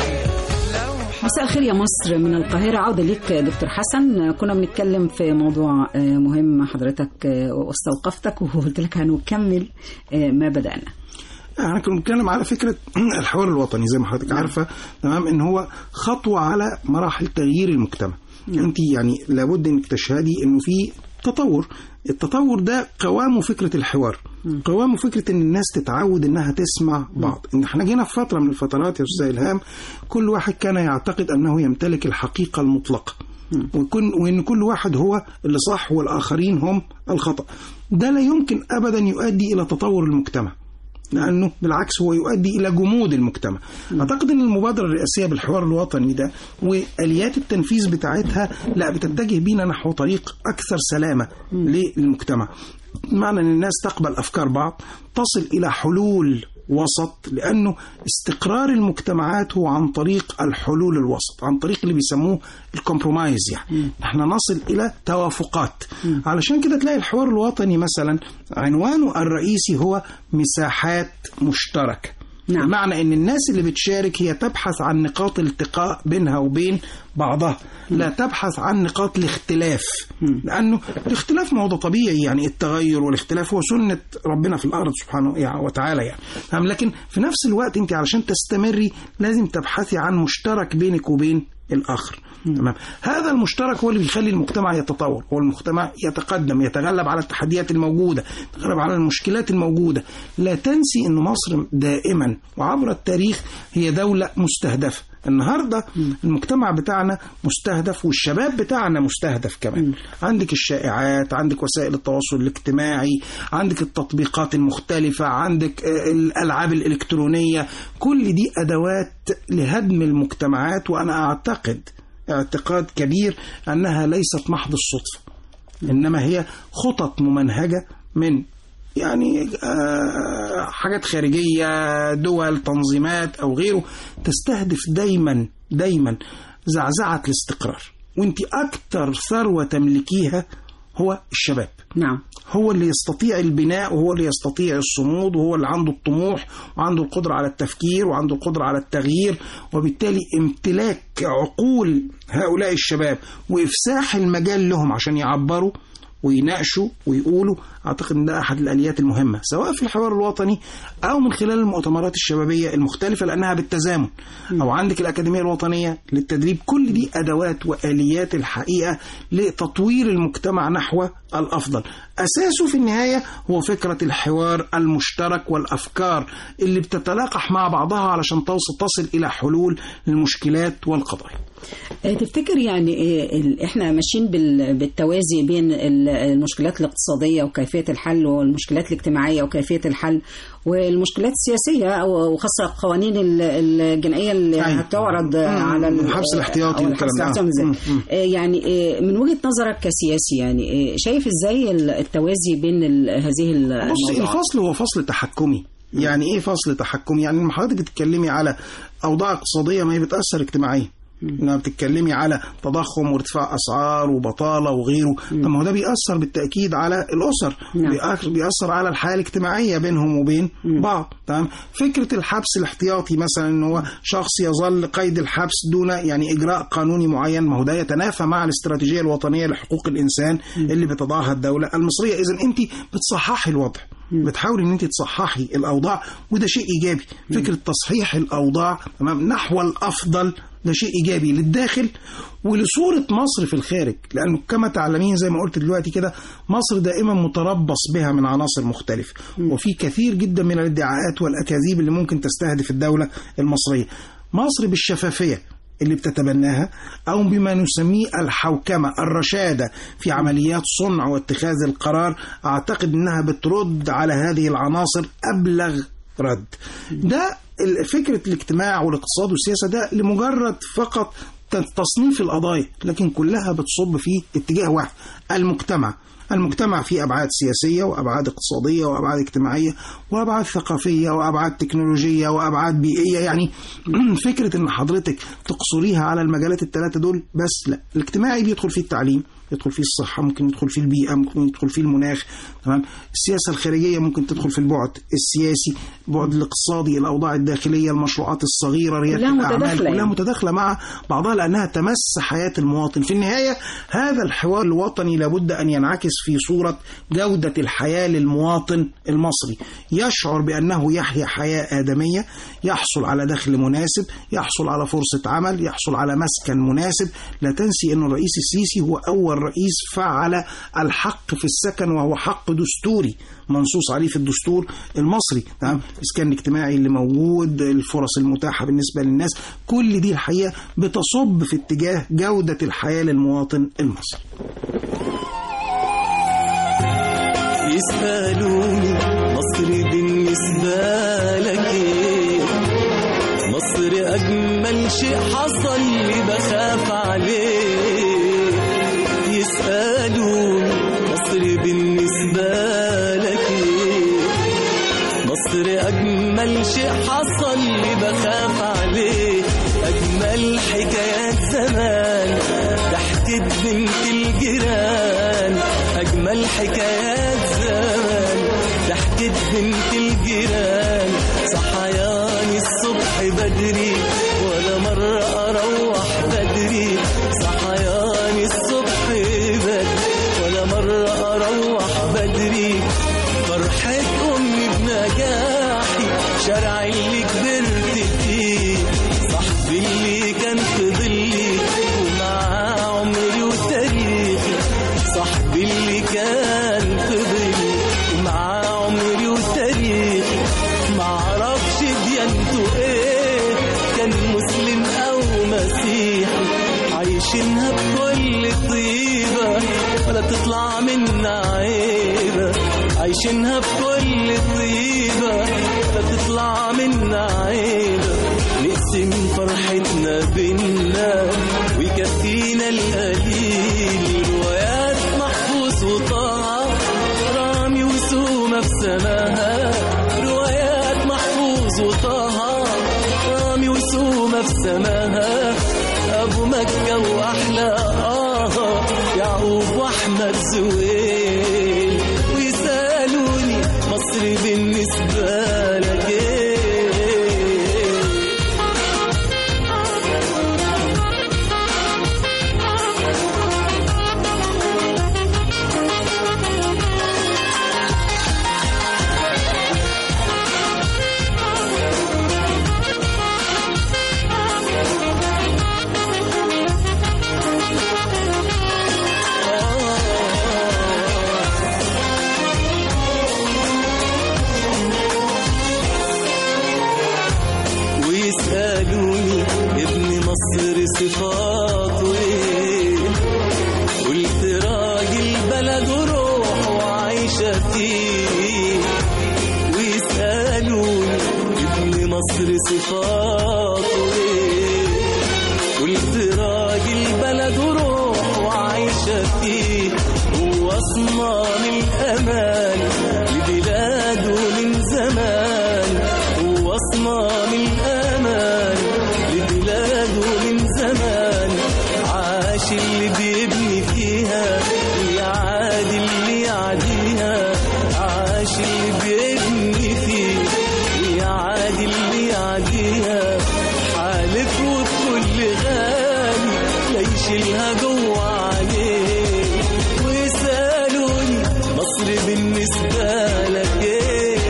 مساء الخير يا مصر من القاهرة عودة ليك دكتور حسن كنا بنتكلم في موضوع آه، مهم حضرتك آه، واستوقفتك وقلت لك هنكمل آه، ما بدأنا احنا كنا بنتكلم على فكره الحوار الوطني زي ما حضرتك عارفه تمام ان هو خطوه على مراحل تغيير المجتمع انت يعني لابد انك تشهدي انه في تطور التطور ده قوامه فكره الحوار قوامه فكره ان الناس تتعود انها تسمع بعض ان احنا جينا في فتره من الفترات يا استاذ الهام كل واحد كان يعتقد انه يمتلك الحقيقه المطلقه ويكون وان كل واحد هو اللي صح والاخرين هم الخطا ده لا يمكن ابدا يؤدي الى تطور المجتمع لانه بالعكس هو يؤدي الى جمود المجتمع. اعتقد ان المبادره الرئاسيه بالحوار الوطني ده واليات التنفيذ بتاعتها لا بتتجه بينا نحو طريق اكثر سلامه للمجتمع. معنى ان الناس تقبل افكار بعض تصل الى حلول وسط لانه استقرار المجتمعات هو عن طريق الحلول الوسط عن طريق اللي بيسموه الكومبرومايز يعني احنا نصل الى توافقات علشان كده تلاقي الحوار الوطني مثلا عنوانه الرئيسي هو مساحات مشتركه نعم. بمعنى ان الناس اللي بتشارك هي تبحث عن نقاط التقاء بينها وبين بعضها لا تبحث عن نقاط الاختلاف لانه الاختلاف ما هو ده طبيعي يعني التغير والاختلاف هو سنه ربنا في الارض سبحانه يعني وتعالى يعني نعم، لكن في نفس الوقت انت علشان تستمري لازم تبحثي عن مشترك بينك وبين الاخر تمام هذا المشترك هو اللي بيخلي المجتمع يتطور هو المجتمع يتقدم يتغلب على التحديات الموجوده يتغلب على المشكلات الموجوده لا تنسي ان مصر دائما وعبر التاريخ هي دوله مستهدفه النهارده المجتمع بتاعنا مستهدف والشباب بتاعنا مستهدف كمان عندك الشائعات عندك وسائل التواصل الاجتماعي عندك التطبيقات المختلفة عندك آه، الألعاب الإلكترونية كل دي أدوات لهدم المجتمعات وأنا أعتقد اعتقاد كبير أنها ليست محض الصدفة إنما هي خطط ممنهجة من يعني آه، حاجات خارجية دول تنظيمات أو غيره تستهدف دايما دايما زعزعة الاستقرار وانت أكتر ثروة تملكيها هو الشباب نعم هو اللي يستطيع البناء وهو اللي يستطيع الصمود وهو اللي عنده الطموح وعنده القدرة على التفكير وعنده القدرة على التغيير وبالتالي امتلاك عقول هؤلاء الشباب وإفساح المجال لهم عشان يعبروا ويناقشوا ويقولوا اعتقد ان ده احد الاليات المهمه سواء في الحوار الوطني او من خلال المؤتمرات الشبابيه المختلفه لانها بالتزامن او عندك الاكاديميه الوطنيه للتدريب كل دي ادوات واليات الحقيقه لتطوير المجتمع نحو الافضل اساسه في النهايه هو فكره الحوار المشترك والافكار اللي بتتلاقح مع بعضها علشان توصل تصل الى حلول للمشكلات والقضايا آه، تفتكر يعني آه، ال- احنا ماشيين بال- بالتوازي بين ال- المشكلات الاقتصاديه وكيفيه الحل والمشكلات الاجتماعيه وكيفيه الحل والمشكلات السياسيه أو- وخاصه القوانين ال- الجنائيه اللي أيوة. هتعرض آه، مم. على ال- الحبس الاحتياطي أو والكلام الحبس ده. الاحتياطي مم. إزاي؟ مم. آه، يعني آه، من وجهه نظرك كسياسي يعني آه، شايف ازاي ال- التوازي بين ال- هذه ال- بص الموضوعات؟ الفصل هو فصل تحكمي يعني ايه فصل تحكمي يعني لما حضرتك بتتكلمي على اوضاع اقتصاديه ما هي بتاثر اجتماعيا لما بتتكلمي على تضخم وارتفاع اسعار وبطاله وغيره طب ما هو ده بيأثر بالتاكيد على الاسر نعم. بيأثر, بيأثر على الحاله الاجتماعيه بينهم وبين بعض تمام فكره الحبس الاحتياطي مثلا ان هو شخص يظل قيد الحبس دون يعني اجراء قانوني معين ما هو ده يتنافى مع الاستراتيجيه الوطنيه لحقوق الانسان اللي بتضعها الدوله المصريه اذا انت بتصححي الوضع بتحاولي ان انت تصححي الاوضاع وده شيء ايجابي فكره تصحيح الاوضاع تمام نحو الافضل ده شيء ايجابي للداخل ولصوره مصر في الخارج لانه كما تعلمين زي ما قلت دلوقتي كده مصر دائما متربص بها من عناصر مختلفه وفي كثير جدا من الادعاءات والاكاذيب اللي ممكن تستهدف الدوله المصريه مصر بالشفافيه اللي بتتبناها أو بما نسميه الحوكمة الرشادة في عمليات صنع واتخاذ القرار أعتقد أنها بترد على هذه العناصر أبلغ رد ده ال- فكرة الاجتماع والاقتصاد والسياسة ده لمجرد فقط ت- تصنيف القضايا لكن كلها بتصب في اتجاه واحد المجتمع المجتمع فيه أبعاد سياسية وأبعاد اقتصادية وأبعاد اجتماعية وأبعاد ثقافية وأبعاد تكنولوجية وأبعاد بيئية يعني فكرة إن حضرتك تقصريها على المجالات الثلاثة دول بس لا الاجتماعي بيدخل فيه التعليم يدخل فيه الصحة ممكن يدخل فيه البيئة ممكن يدخل فيه المناخ تمام السياسة الخارجية ممكن تدخل في البعد السياسي البعد الاقتصادي الأوضاع الداخلية المشروعات الصغيرة ريادة كلها الأعمال متداخلة كلها يعني. متداخلة مع بعضها لأنها تمس حياة المواطن في النهاية هذا الحوار الوطني لابد أن ينعكس في صورة جودة الحياة للمواطن المصري يشعر بأنه يحيا حياة آدمية يحصل على دخل مناسب يحصل على فرصة عمل يحصل على مسكن مناسب لا تنسي أن الرئيس السيسي هو أول رئيس فعل الحق في السكن وهو حق دستوري منصوص عليه في الدستور المصري تمام الاسكان الاجتماعي اللي موجود الفرص المتاحه بالنسبه للناس كل دي الحقيقه بتصب في اتجاه جوده الحياه للمواطن المصري يسألوني مصر بالنسبة لك ايه مصر أجمل شيء حصل لي بخاف عليه يسألوني مصر بالنسبة لك ايه مصر أجمل شيء حصل لي بخاف عليه أجمل حكايات زمان ضحكت بنت الجيران أجمل حكايات زمان ضحكت بنت الجيران صحياني الصبح بدري ولا مرة أروح بدري صحياني الصبح بدري ولا مرة أروح بدري فرحة أمي بنجاحي شارع اللي كبرت فيه صاحبي اللي كان في ظلي ومعاه عمري وتاريخي صاحبي اللي كان في ظلي ومعاه عمري وتاريخي معرفش ديانته ايه كان مسلم او مسيحي عايشينها بكل طيبة ولا تطلع منا عيبة عايشينها بكل طيبة ولا تطلع منا عيبة نقسم فرحتنا بينا ويكفينا القليل روايات محفوظ وطه رامي وسومة في سماها روايات محفوظ وطه رامي وسومة في سماها أبو مكة وأحلى آه يعقوب وأحمد زويل ويسألوني مصر بالنسبة لك إيه ويسألوني ابن مصر صفاته ايه قلت راجل بلد وروح وعايشة فيه ويسألوني ابن مصر صفاته ايه قلت راجل بلد وروح وعايشة فيه هو صنام الأمان لبلاده من زمان هو صنام الأمان لبلاده من زمان عاش اللي بيبني فيها ويعادي اللي يعديها عاش اللي بيبني فيه ويعادي اللي يعديها حالف وبكل غالي لا يشيلها جوه عليه ويسألوني مصر بالنسبة لك ايه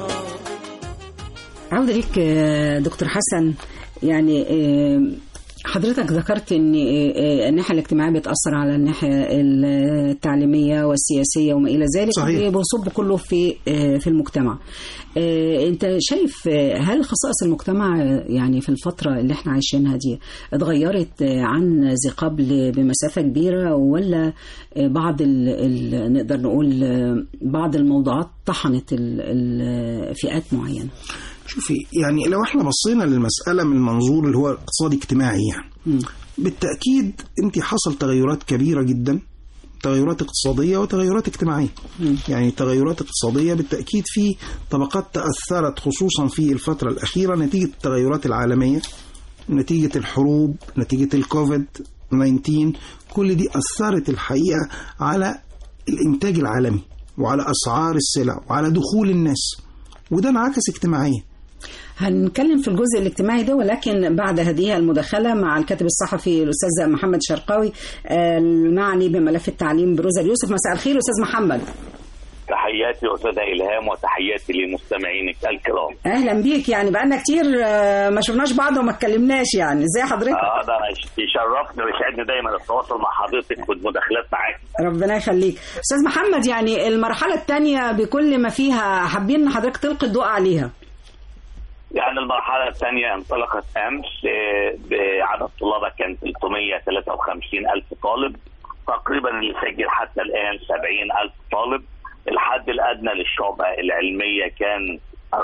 عودة ليك آه، دكتور حسن يعني آه، حضرتك ذكرت ان آه، الناحيه الاجتماعيه بتاثر على الناحيه التعليميه والسياسيه وما الى ذلك صحيح. وبنصب كله في آه، في المجتمع آه، انت شايف آه، هل خصائص المجتمع آه، يعني في الفتره اللي احنا عايشينها دي اتغيرت آه، عن ذي قبل بمسافه كبيره ولا آه، بعض ال ال نقدر نقول آه، بعض الموضوعات طحنت ال- ال- فئات معينه شوفي يعني لو احنا بصينا للمسألة من منظور اللي هو اقتصادي اجتماعي يعني مم. بالتأكيد انت حصل تغيرات كبيرة جدا تغيرات اقتصادية وتغيرات اجتماعية يعني تغيرات اقتصادية بالتأكيد في طبقات تأثرت خصوصا في الفترة الأخيرة نتيجة التغيرات العالمية نتيجة الحروب نتيجة الكوفيد 19 كل دي أثرت الحقيقة على الإنتاج العالمي وعلى أسعار السلع وعلى دخول الناس وده انعكس اجتماعيا هنتكلم في الجزء الاجتماعي ده ولكن بعد هذه المداخلة مع الكاتب الصحفي الأستاذ محمد شرقاوي آه، المعني بملف التعليم بروزا اليوسف مساء الخير أستاذ محمد تحياتي أستاذة إلهام وتحياتي لمستمعينك الكرام أهلا بيك يعني بقالنا كتير آه، ما شفناش بعض وما اتكلمناش يعني ازي حضرتك اه ده يشرفني ويسعدني دايما التواصل مع حضرتك والمداخلات معاك ربنا يخليك أستاذ محمد يعني المرحلة الثانية بكل ما فيها حابين حضرتك تلقي الضوء عليها يعني المرحلة الثانية انطلقت أمس آه، بعدد طلابها كان 353 ألف طالب تقريبا اللي سجل حتى الآن 70 ألف طالب الحد الأدنى للشعبة العلمية كان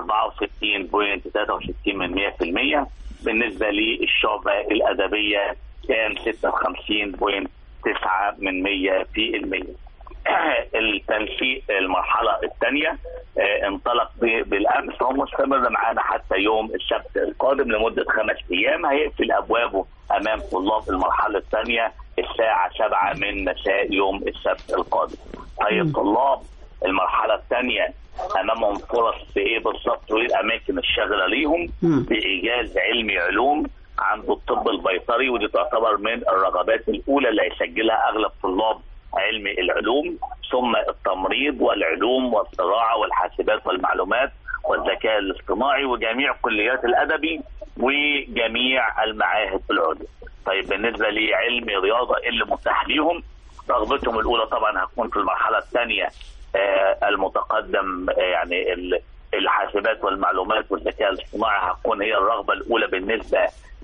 64.63 من 100% بالنسبة للشعبة الأدبية كان 56.9 من 100% التنسيق المرحلة الثانية آه، انطلق ب- بالأمس هو مستمر معانا حتى يوم السبت القادم لمدة خمس أيام هيقفل أبوابه أمام طلاب المرحلة الثانية الساعة 7 من مساء يوم السبت القادم أي طلاب المرحلة الثانية أمامهم فرص في إيه بالظبط وإيه الأماكن الشاغلة ليهم مم. بإيجاز علمي علوم عنده الطب البيطري ودي تعتبر من الرغبات الأولى اللي هيسجلها أغلب طلاب علم العلوم ثم التمريض والعلوم والزراعة والحاسبات والمعلومات والذكاء الاصطناعي وجميع كليات الأدبي وجميع المعاهد العليا طيب بالنسبة لعلم رياضة إيه اللي متاح ليهم رغبتهم الأولى طبعا هتكون في المرحلة الثانية آه، المتقدم آه، يعني ال- الحاسبات والمعلومات والذكاء الاصطناعي هتكون هي الرغبة الأولى بالنسبة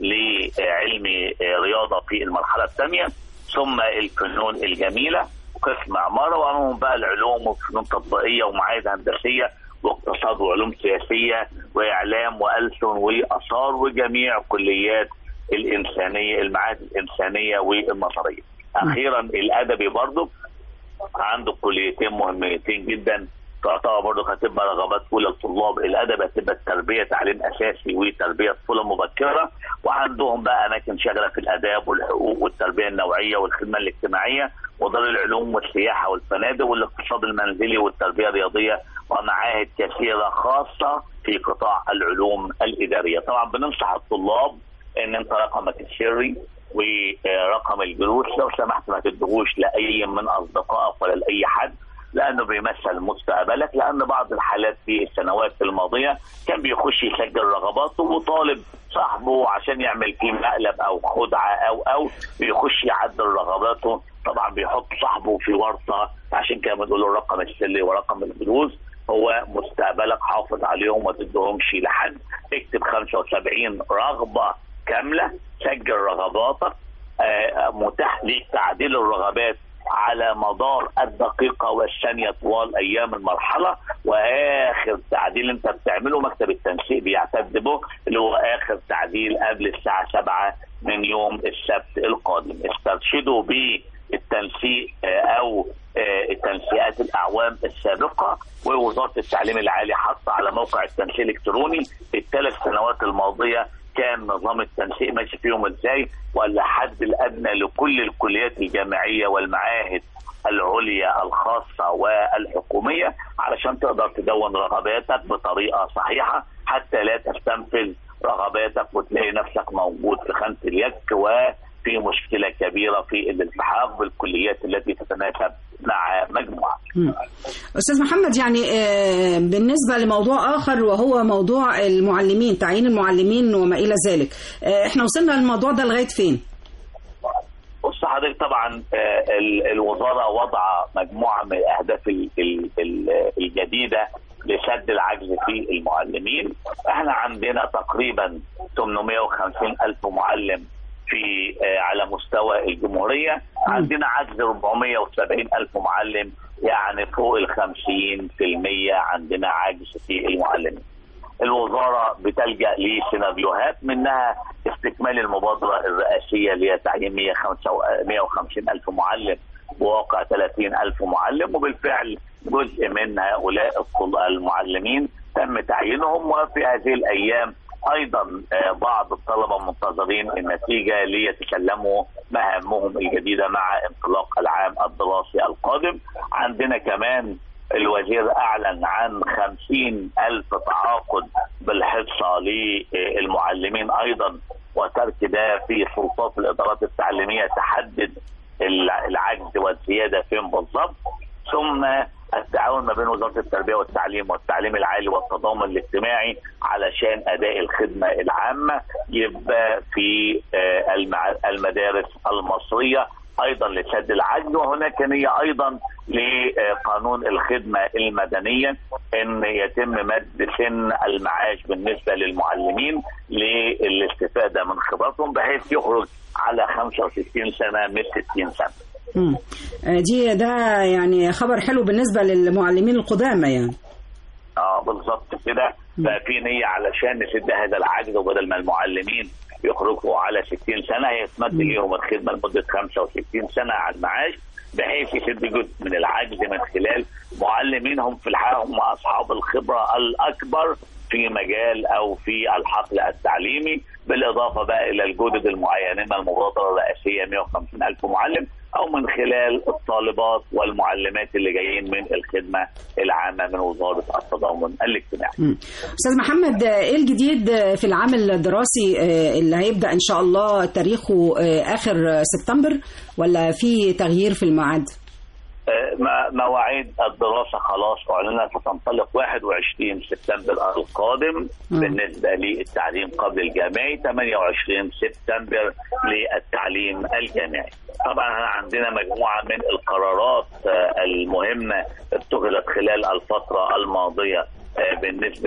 لعلم آه، رياضة في المرحلة الثانية ثم الفنون الجميلة قسم عمارة وأمامهم بقى العلوم وفنون تطبيقية ومعاهد هندسية واقتصاد وعلوم سياسية وإعلام وألسن وآثار وجميع كليات الإنسانية المعاهد الإنسانية والنظرية أخيرا الأدبي برضه عنده كليتين مهمتين جدا تعتبر برضه هتبقى رغبات اولى لطلاب الادب هتبقى التربيه تعليم اساسي وتربيه طفوله مبكره وعندهم بقى اماكن شغله في الاداب والحقوق والتربيه النوعيه والخدمه الاجتماعيه ودار العلوم والسياحه والفنادق والاقتصاد المنزلي والتربيه الرياضيه ومعاهد كثيره خاصه في قطاع العلوم الاداريه طبعا بننصح الطلاب ان انت رقمك السري ورقم الجلوس لو سمحت ما تدهوش لاي من اصدقائك ولا لاي حد لانه بيمثل مستقبلك لان بعض الحالات في السنوات الماضيه كان بيخش يسجل رغباته وطالب صاحبه عشان يعمل فيه مقلب او خدعه او او بيخش يعدل رغباته طبعا بيحط صاحبه في ورطه عشان كده بنقول له الرقم السري ورقم الجلوس هو مستقبلك حافظ عليهم ما تدهمش لحد اكتب 75 رغبه كامله سجل رغباتك آه، متاح ليك تعديل الرغبات على مدار الدقيقة والثانية طوال أيام المرحلة وآخر تعديل أنت بتعمله مكتب التنسيق بيعتد به اللي هو آخر تعديل قبل الساعة 7 من يوم السبت القادم استرشدوا بالتنسيق آه، أو آه، التنسيقات الأعوام السابقة ووزارة التعليم العالي حاطة على موقع التنسيق الإلكتروني الثلاث سنوات الماضية كان نظام التنسيق ماشي فيهم ازاي ولا حد الادنى لكل الكليات الجامعيه والمعاهد العليا الخاصه والحكوميه علشان تقدر تدون رغباتك بطريقه صحيحه حتى لا تستنفذ رغباتك وتلاقي نفسك موجود في خانه اليك في مشكله كبيره في الالتحاق بالكليات التي تتناسب مع مجموعه. مم. استاذ محمد يعني آه، بالنسبه لموضوع اخر وهو موضوع المعلمين تعيين المعلمين وما الى ذلك آه، احنا وصلنا للموضوع ده لغايه فين بص حضرتك طبعا آه، ال- الوزاره وضع مجموعه من الاهداف ال- ال- ال- الجديده لسد العجز في المعلمين احنا عندنا تقريبا 850 الف معلم في آه، على مستوى الجمهوريه عندنا عجز 470 الف معلم يعني فوق ال 50% عندنا عجز في المعلمين الوزاره بتلجا لسيناريوهات منها استكمال المبادره الرئاسيه اللي هي تعيين 150 الف معلم بواقع 30 الف معلم وبالفعل جزء من هؤلاء الطل- المعلمين تم تعيينهم وفي هذه الايام ايضا آه، بعض الطلبه منتظرين النتيجه ليتسلموا مهامهم الجديده مع انطلاق العام الدراسي القادم عندنا كمان الوزير اعلن عن خمسين الف تعاقد بالحصه للمعلمين ايضا وترك ده في سلطات الادارات التعليميه تحدد الع- العجز والزياده فين بالضبط ثم التعاون ما بين وزاره التربيه والتعليم والتعليم العالي والتضامن الاجتماعي علشان اداء الخدمه العامه يبقى في آه، المع- المدارس المصريه ايضا لسد العجز وهناك نيه ايضا لقانون الخدمه المدنيه ان يتم مد سن المعاش بالنسبه للمعلمين للاستفاده من خبراتهم بحيث يخرج على 65 سنه مش 60 سنه. مم. آه، دي ده يعني خبر حلو بالنسبه للمعلمين القدامى يعني اه بالظبط كده ففي نيه علشان نسد هذا العجز وبدل ما المعلمين يخرجوا على 60 سنه هيتمد ليهم الخدمه لمده 65 سنه على المعاش بحيث يسد جزء من العجز من خلال معلمينهم في الحقيقه هم اصحاب الخبره الاكبر في مجال او في الحقل التعليمي بالاضافه بقى الى الجدد المعينين من المبادره الرئاسيه 150 الف معلم او من خلال الطالبات والمعلمات اللي جايين من الخدمه العامه من وزاره التضامن الاجتماعي. مم. استاذ محمد آه، ايه الجديد آه، في العام الدراسي آه، اللي هيبدا ان شاء الله تاريخه آه، اخر آه، سبتمبر ولا في تغيير في الميعاد آه، ما- مواعيد الدراسة خلاص أعلنت ستنطلق 21 سبتمبر القادم مم. بالنسبة للتعليم قبل الجامعي 28 سبتمبر للتعليم الجامعي طبعا احنا عندنا مجموعة من القرارات آه، المهمة اتخذت خلال الفترة الماضية آه، بالنسبه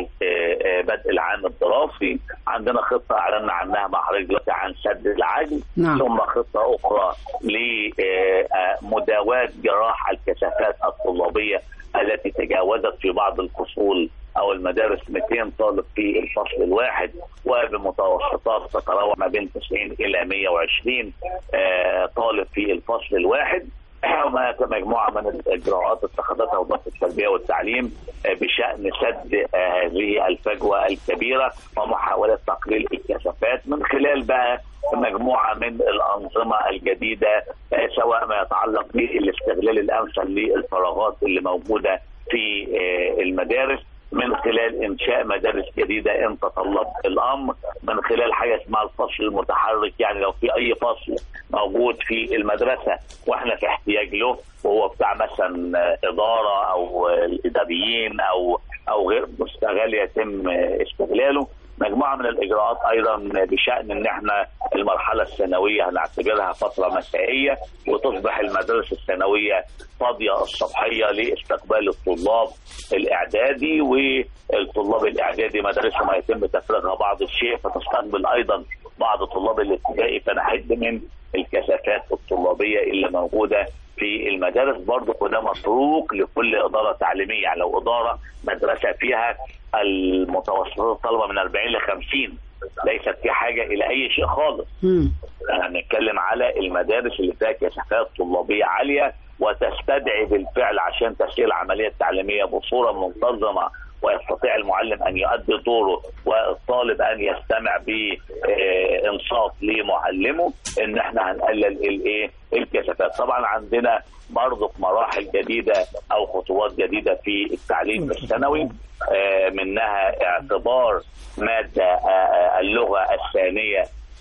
لبدء العام الدراسي عندنا خطه اعلنا عنها مع حضرتك دلوقتي عن سد العجز نعم. ثم خطه اخرى لمداواه جراح الكثافات الطلابيه التي تجاوزت في بعض الفصول او المدارس 200 طالب في الفصل الواحد وبمتوسطات تتراوح ما بين 90 الى 120 آه، طالب في الفصل الواحد هناك مجموعه من الاجراءات اتخذتها وزاره التربيه والتعليم آه، بشان سد آه، هذه الفجوه الكبيره ومحاوله تقليل الكثافات من خلال بقى مجموعه من الانظمه الجديده آه، سواء ما يتعلق بالاستغلال الامثل للفراغات اللي موجوده في آه، المدارس من خلال انشاء مدارس جديده ان تطلب الامر من خلال حاجه اسمها الفصل المتحرك يعني لو في اي فصل موجود في المدرسه واحنا في احتياج له وهو بتاع مثلا اداره او الاداريين او او غير مستغل يتم استغلاله مجموعه من الاجراءات ايضا بشان ان احنا المرحله الثانويه هنعتبرها فتره مسائيه وتصبح المدارس الثانويه فاضيه الصبحيه لاستقبال الطلاب الاعدادي والطلاب الاعدادي مدارسهم هيتم تفريغها بعض الشيء فتستقبل ايضا بعض طلاب الابتدائي فنحد من الكثافات الطلابيه اللي موجوده في المدارس برضه وده متروك لكل اداره تعليميه يعني لو اداره مدرسه فيها المتوسطات الطلبه من 40 ل 50 ليست في حاجه الى اي شيء خالص مم. احنا بنتكلم على المدارس اللي فيها كثافات طلابيه عاليه وتستدعي بالفعل عشان تسهيل العمليه التعليميه بصوره منتظمه ويستطيع المعلم ان يؤدي دوره والطالب ان يستمع بانصات لمعلمه ان احنا هنقلل الايه الكثافات طبعا عندنا برضه مراحل جديده او خطوات جديده في التعليم الثانوي آه، منها اعتبار ماده آه، اللغه الثانيه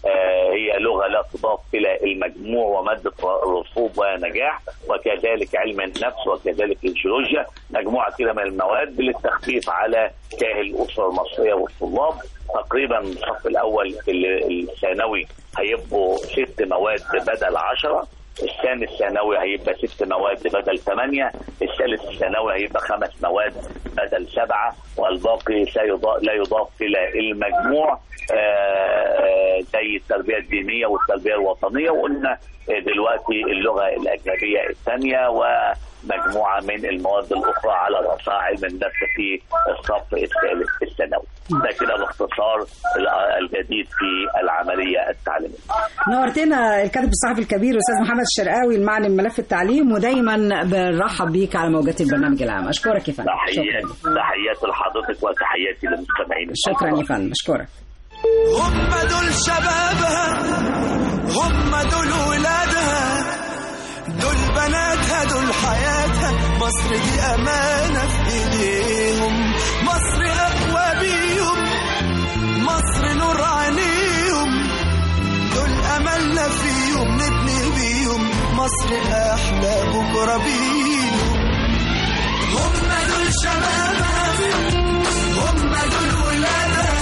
آه، هي لغه لا تضاف الى المجموع وماده رسوب ونجاح وكذلك علم النفس وكذلك الجيولوجيا مجموعه كده من المواد للتخفيف على كاهل الاسره المصريه والطلاب تقريبا الصف الاول في ال- الثانوي هيبقوا ست مواد بدل عشرة الثاني الثانوي هيبقى ست مواد بدل ثمانية الثالث الثانوي هيبقى خمس مواد بدل سبعة والباقي سيضا- لا يضاف إلى المجموع آه، زي التربية الدينية والتربية الوطنية وقلنا آه، دلوقتي اللغة الأجنبية الثانية ومجموعة من المواد الأخرى على رأسها علم النفس في الصف الثالث الثانوي ده كده باختصار ال- الجديد في العملية التعليمية نورتنا الكاتب الصحفي الكبير استاذ محمد الشرقاوي المعني بملف التعليم ودايما بنرحب بيك على موجات البرنامج العام اشكرك يا فندم تحيات تحياتي لحضرتك وتحياتي للمستمعين شكرا يا فندم اشكرك هم دول شبابها هم دول ولادها دول بناتها دول حياتها مصر دي أمانة في إيديهم مصر أقوى بيهم مصر نور عينيهم دول أملنا فيهم نبني بيهم مصر أحلى بكرة بيهم هم دول شبابها هم دول ولادها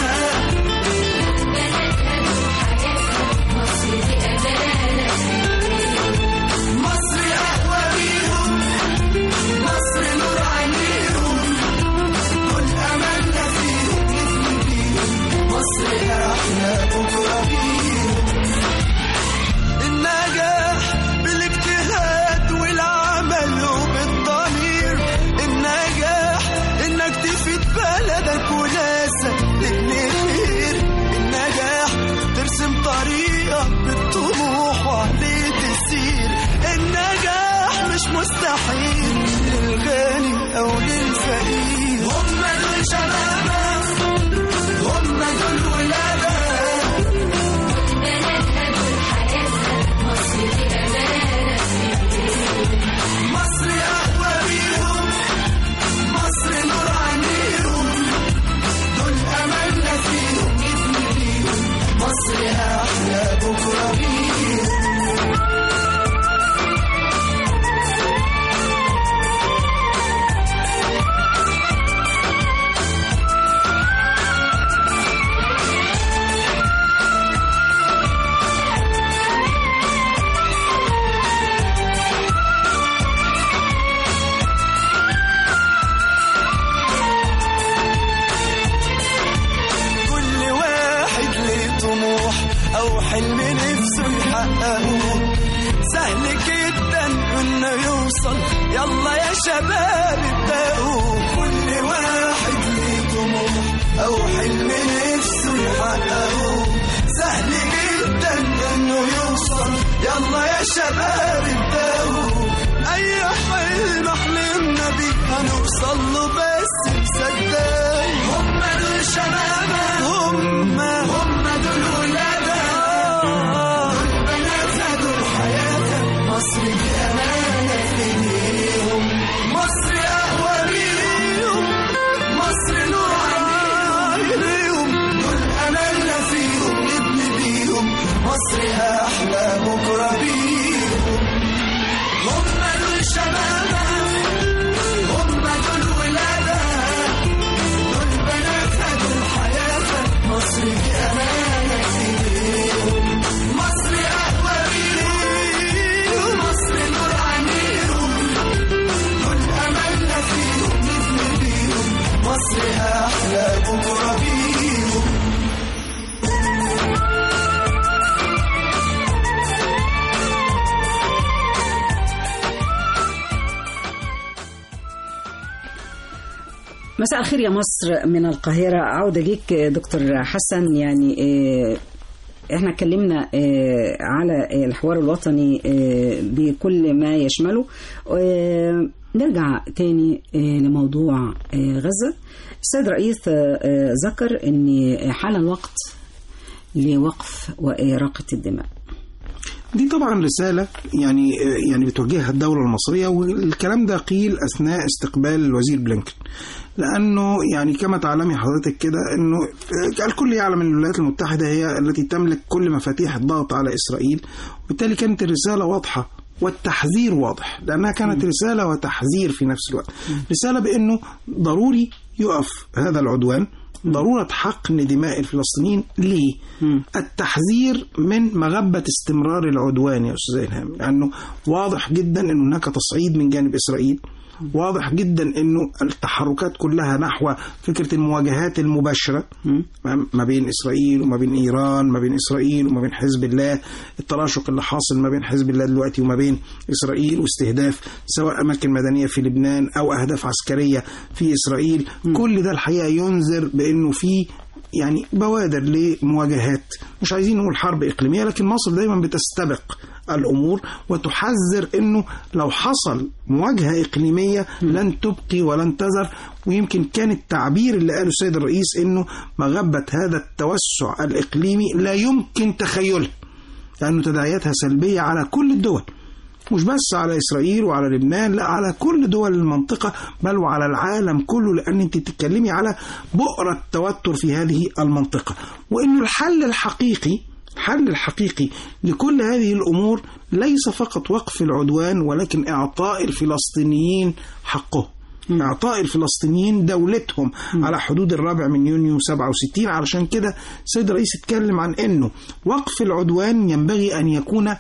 مصر أقوى بيهم مصر نور عينيهم كل أملنا فيهم نبني بيهم مصر أحلى بكرة بيهم النجاح بالاجتهاد والعمل وبالضمير النجاح إنك تفيد بلدك وناسك تبني خير النجاح ترسم طريقك بالطموح وعليه تسير النجاح مش مستحيل للغني أو للفقير هم دول شبابك هم دول ولادك مصر أقوى بيهم مصر نور عينيهم دول أملنا فيهم نبني بيهم مصر أحلى بكرة بيهم كل واحد ليه طموح او حلم نفسه يحققه سهل جدا انه يوصل يلا يا شباب ابدأوا كل واحد ليه طموح او حلم نفسه يحققه سهل جدا انه يوصل يلا يا شباب ابدأوا اي حلم حلمنا بيه هنوصل له بس مصدق هم دول شبابها هم هم دول ولادها دول بناتها دول حياتها مصر دي امانه في ايديهم مصر اقوى بيهم مصر نور عينيهم دول املنا فيهم نبني بيهم مصر احلى بكره بيهم هم دول شبابها هم دول ولادها دول بناتها دول حياتها مصر دي أمانة في إيديهم مصر أقوى بيهم مصر نور عينيهم دول أملنا فيهم نبني بيهم مصر أحلى بكرة بيهم مساء الخير يا مصر من القاهرة عودة ليك دكتور حسن يعني آه، احنا اتكلمنا آه، على الحوار الوطني آه، بكل ما يشمله آه، نرجع تاني آه، لموضوع آه، غزة السيد رئيس آه، آه، ذكر ان حان الوقت لوقف وإراقة الدماء دي طبعا رسالة يعني يعني بتوجهها الدولة المصرية والكلام ده قيل أثناء استقبال الوزير بلينكن لأنه يعني كما تعلمي حضرتك كده أنه الكل يعلم أن الولايات المتحدة هي التي تملك كل مفاتيح الضغط على إسرائيل وبالتالي كانت الرسالة واضحة والتحذير واضح لأنها كانت رسالة وتحذير في نفس الوقت رسالة بأنه ضروري يقف هذا العدوان ضرورة حقن دماء الفلسطينيين ليه؟ التحذير من مغبة استمرار العدوان يا أستاذ إلهام لأنه واضح جدا أن هناك تصعيد من جانب إسرائيل واضح جدا انه التحركات كلها نحو فكره المواجهات المباشره ما بين اسرائيل وما بين ايران ما بين اسرائيل وما بين حزب الله التراشق اللي حاصل ما بين حزب الله دلوقتي وما بين اسرائيل واستهداف سواء اماكن مدنيه في لبنان او اهداف عسكريه في اسرائيل كل ده الحقيقه ينذر بانه في يعني بوادر لمواجهات مش عايزين نقول حرب إقليمية لكن مصر دايما بتستبق الأمور وتحذر أنه لو حصل مواجهة إقليمية لن تبقي ولن تذر ويمكن كان التعبير اللي قاله السيد الرئيس أنه مغبة هذا التوسع الإقليمي لا يمكن تخيلها لأنه تداعياتها سلبية على كل الدول مش بس على إسرائيل وعلى لبنان لا على كل دول المنطقة بل وعلى العالم كله لأن أنت تتكلمي على بؤرة توتر في هذه المنطقة وأن الحل الحقيقي الحل الحقيقي لكل هذه الأمور ليس فقط وقف العدوان ولكن إعطاء الفلسطينيين حقهم إعطاء الفلسطينيين دولتهم على حدود الرابع من يونيو 67 علشان كده السيد الرئيس اتكلم عن أنه وقف العدوان ينبغي أن يكون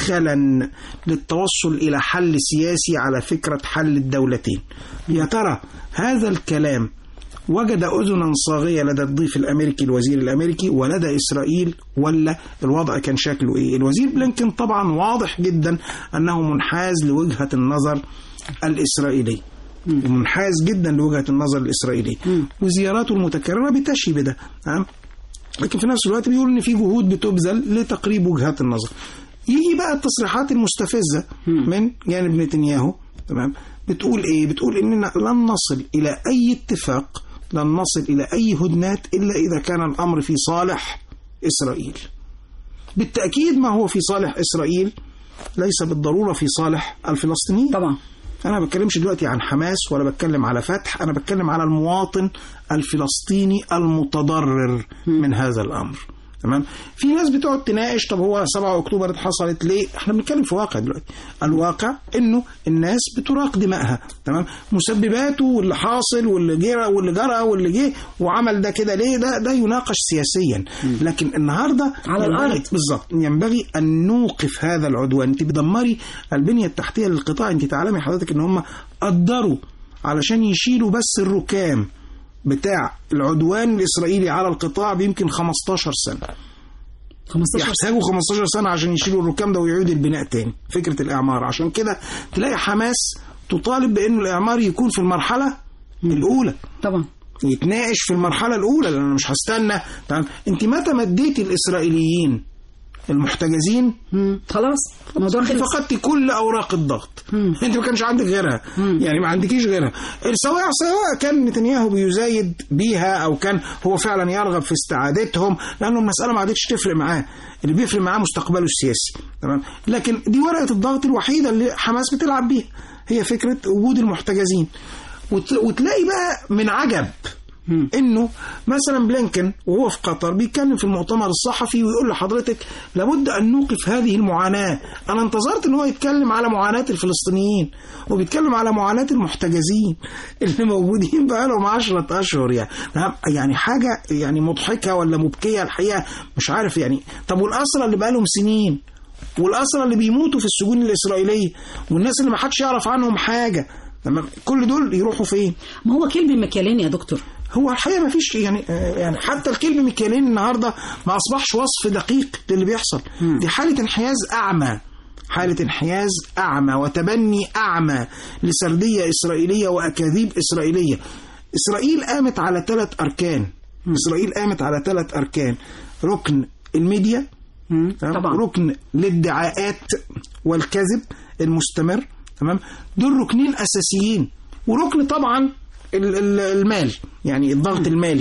مدخلا للتوصل إلى حل سياسي على فكرة حل الدولتين يا ترى هذا الكلام وجد أذنا صاغية لدى الضيف الأمريكي الوزير الأمريكي ولدى إسرائيل ولا الوضع كان شكله إيه الوزير بلينكن طبعا واضح جدا أنه منحاز لوجهة النظر الإسرائيلية ومنحاز جدا لوجهة النظر الإسرائيلية وزياراته المتكررة بتشي بده نعم لكن في نفس الوقت بيقول ان في جهود بتبذل لتقريب وجهات النظر يجي بقى التصريحات المستفزة من جانب نتنياهو تمام بتقول ايه بتقول اننا لن نصل الى اي اتفاق لن نصل الى اي هدنات الا اذا كان الامر في صالح اسرائيل بالتاكيد ما هو في صالح اسرائيل ليس بالضروره في صالح الفلسطينيين طبعا أنا ما بتكلمش دلوقتي عن حماس ولا بتكلم على فتح أنا بتكلم على المواطن الفلسطيني المتضرر من هذا الأمر تمام في ناس بتقعد تناقش طب هو 7 اكتوبر اتحصلت ليه احنا بنتكلم في واقع دلوقتي الواقع انه الناس بتراق دمائها تمام مسبباته واللي حاصل واللي جرى واللي جرى واللي جه وعمل ده كده ليه ده ده يناقش سياسيا لكن النهارده على ينبغي- الأرض. بالظبط ينبغي ان نوقف هذا العدوان انت بتدمري البنيه التحتيه للقطاع انت تعلمي حضرتك ان هم قدروا علشان يشيلوا بس الركام بتاع العدوان الاسرائيلي على القطاع بيمكن 15 سنه 15 يحتاجوا 15 سنه عشان يشيلوا الركام ده ويعيد البناء تاني فكره الاعمار عشان كده تلاقي حماس تطالب بانه الاعمار يكون في المرحله الاولى طبعا يتناقش في المرحله الاولى لان انا مش هستنى تمام انت متى مديتي الاسرائيليين المحتجزين مم. خلاص الموضوع انت خلص فقدتي كل اوراق الضغط انت ما كانش عندك غيرها يعني ما عندكيش غيرها سواء سواء كان نتنياهو بيزايد بيها او كان هو فعلا يرغب في استعادتهم لانه المساله ما عادتش تفرق معاه اللي بيفرق معاه مستقبله السياسي تمام لكن دي ورقه الضغط الوحيده اللي حماس بتلعب بيها هي فكره وجود المحتجزين وت- وتلاقي بقى من عجب انه مثلا بلينكن وهو في قطر بيتكلم في المؤتمر الصحفي ويقول لحضرتك لابد ان نوقف هذه المعاناه انا انتظرت ان هو يتكلم على معاناه الفلسطينيين وبيتكلم على معاناه المحتجزين اللي موجودين بقى لهم 10 اشهر يعني نعم، يعني حاجه يعني مضحكه ولا مبكيه الحقيقه مش عارف يعني طب والاسرى اللي بقى لهم سنين والاسرى اللي بيموتوا في السجون الاسرائيليه والناس اللي ما حدش يعرف عنهم حاجه تمام كل دول يروحوا فين ما هو كلب مكيالين يا دكتور هو الحقيقه ما فيش يعني آه، يعني حتى الكلب ميكالين النهارده ما اصبحش وصف دقيق للي بيحصل دي حاله انحياز اعمى حالة انحياز أعمى وتبني أعمى لسردية إسرائيلية وأكاذيب إسرائيلية إسرائيل قامت على ثلاث أركان إسرائيل قامت على ثلاث أركان ركن الميديا تمام؟ طبعا. ركن للدعاءات والكذب المستمر تمام دول ركنين اساسيين وركن طبعا ال- ال- المال يعني الضغط المالي يعني